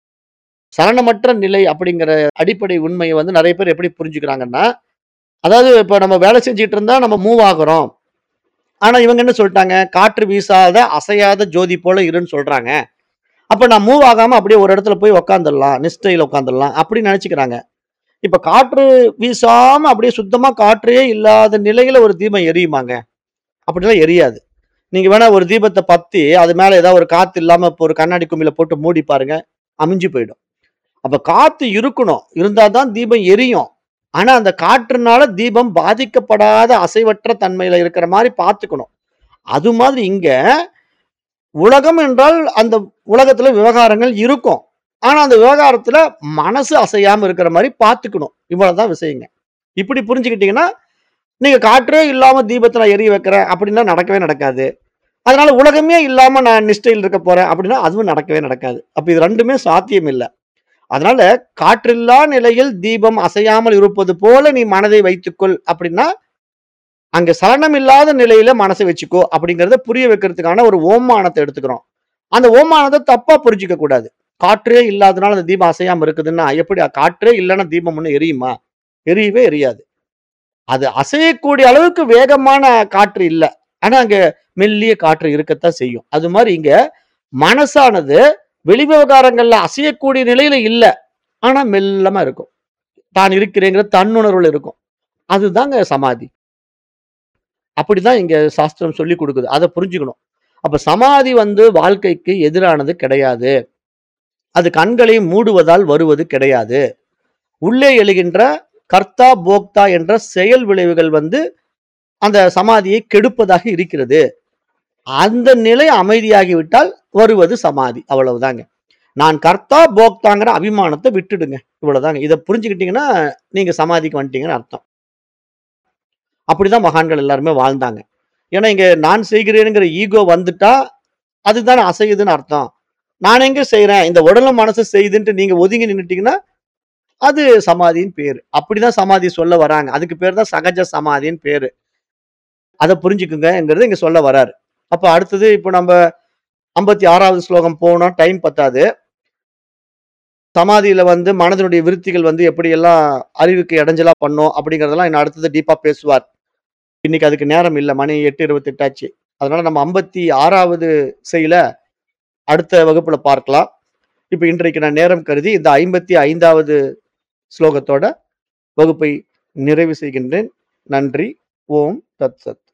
சலனமற்ற நிலை அப்படிங்கிற அடிப்படை உண்மைய வந்து நெறைய பேர் எப்படி புரிஞ்சுக்கிறாங்கன்னா, அதாவது இப்ப நம்ம வேலை செஞ்சுட்டு இருந்தா நம்ம மூவ் ஆகுறோம். ஆனா இவங்க என்ன சொல்ட்டாங்க? காற்று வீசாத, அசையாத ஜோதி போல இருன்னு சொல்றாங்க. அப்ப நான் மூவ் ஆகாம அப்படியே ஒரு இடத்துல போய் உட்கார்ந்துடலாம். நிஷ்டையில உட்கார்ந்துடலாம். அப்படின்னு நெனச்சுக்கிறாங்க. இப்ப காற்று வீசாம அப்படியே சுத்தமா காற்றே இல்லாத நிலையில ஒரு தீபம் எரியுமாங்க? அப்படிலாம் எரியாது. நீங்க வேணா ஒரு தீபத்த பத்தி, அது மேல ஏதாவது ஒரு காத்து இல்லாம இப்ப ஒரு கண்ணாடி குமிழ போட்டு மூடி பாருங்க. அமிஞ்சு போயிடும். அப்ப காத்து இருக்கணும். இருந்தா தான் தீபம் எரியும். ஆனா அந்த காற்றுனால தீபம் பாதிக்கப்படாத அசைவற்ற தன்மையில இருக்கிற மாரி பார்த்துக்கணும். அது மாதிரி இங்க உலகம் என்றால் அந்த உலகத்துல விவகாரங்கள் இருக்கும். ஆனா அந்த விவகாரத்துல மனசு அசையாம இருக்கிற மாரி பார்த்துக்கணும். இவ்வளவுதான் விஷயங்க. இப்படி புரிஞ்சுக்கிட்டீங்கன்னா, நீங்க காற்றே இல்லாம தீபத்த நான் எரிய வைக்கிறேன் அப்படின்னா நடக்கவே நடக்காது. அதனால உலகமே இல்லாம நான் நிஷ்டையில் இருக்க போறேன் அப்படின்னா அதுவும் நடக்கவே நடக்காது. அப்ப இது 2மே சாத்தியம் இல்ல. அதனால காற்றில்லா நிலையில் தீபம் அசையாமல் இருப்பது போல நீ மனதை வைத்துக்கொள் அப்படின்னா, அங்க சலனம் இல்லாத நிலையில மனச வச்சுக்கோ அப்படிங்கிறத புரிய வைக்கிறதுக்கான ஒரு ஓமானத்த எடுத்துக்கிறோம். அந்த ஓமானத்த தப்பா புரிஞ்சுக்க கூடாது. காற்றே இல்லாதனால அந்த தீபம் அசையாம இருக்குதுன்னா, எப்படி காற்றே இல்லன்னா தீபம் ஒண்ணும் எரியுமா? எரியவே எரியாது. அது அசையக்கூடிய அளவுக்கு வேகமான காற்று இல்ல. ஆனா அங்க மெல்லிய காற்று இருக்கத்தான் செய்யும். அது மாரி இங்க மனசானது வெளி விவகாரங்கள்ல அசையக்கூடிய நிலையில இல்ல. ஆனா மெல்லமா இருக்கும். தான் இருக்கிறேங்கிற தன்னுணர்வுல இருக்கும். அதுதாங்க சமாதி. அப்படிதான் இங்க சாஸ்திரம் சொல்லிக் குடுக்குது. அத புரிஞ்சுக்கணும். அப்ப சமாதி வந்து வாழ்க்கைக்கு எதிரானது கிடையாது. அது கண்களை மூடுவதால் வருவது கிடையாது. உள்ளே எழுகின்ற கர்த்தா, போக்தா என்ற செயல் விளைவுகள் வந்து அந்த சமாதியை கெடுப்பதாக இருக்கிறது. அந்த நிலை அமைதியாகிவிட்டால் வருவது சமாதி. அவ்வளவுதாங்க. நான் கர்த்தா, போக்தாங்கிற அபிமானத்த விட்டுடுங்க. இவ்வளவுதாங்க. இத புரிஞ்சுக்கிட்டீங்கன்னா, நீங்க சமாதிக்கு வந்துட்டீங்கன்னு அர்த்தம். அப்படிதான் மகான்கள் எல்லாருமே வாழ்ந்தாங்க. ஏன்னா இங்க நான் செய்கிறேன்ங்கிற ஈகோ வந்துட்டா, அதுதானே அசையுதுன்னு அர்த்தம். நான் எங்க செய்றேன்? இந்த உடலும் மனசும் செய்யுதுன்ட்டு நீங்க ஒதுங்கி நின்னுட்டீங்கன்னா, அது சமாதின்னு பேரு. அப்படிதான் சமாதி சொல்ல வராங்க. அதுக்கு பேரு தான் சகஜ சமாதின்னு பேரு. அத புரிஞ்சுக்குங்கங்கிறத இங்க சொல்ல வராரு. அப்ப அடுத்தது இப்ப நம்ப 56வது ஸ்லோகம் போனோம். டைம் பத்தாது. சமாதியில வந்து மனதினுடைய விருத்திகள் வந்து எப்படியெல்லாம் அறிவுக்கு இடைஞ்சலா பண்ணும் அப்படிங்கிறதெல்லாம் இன்னும் அடுத்தது டீப்பா பேசுவார். இன்னைக்கு அதுக்கு நேரம் இல்ல. மணி 8:28 ஆச்சு. அதனால நம்ம 56வது செய்யுள அடுத்த வகுப்புல பார்க்கலாம். இப்ப இன்றைக்கு நான் நேரம் கருதி இந்த 55வது ஸ்லோகத்தோட வகுப்பை நிறைவு செய்கின்றேன். நன்றி. ஓம் தத் சத்.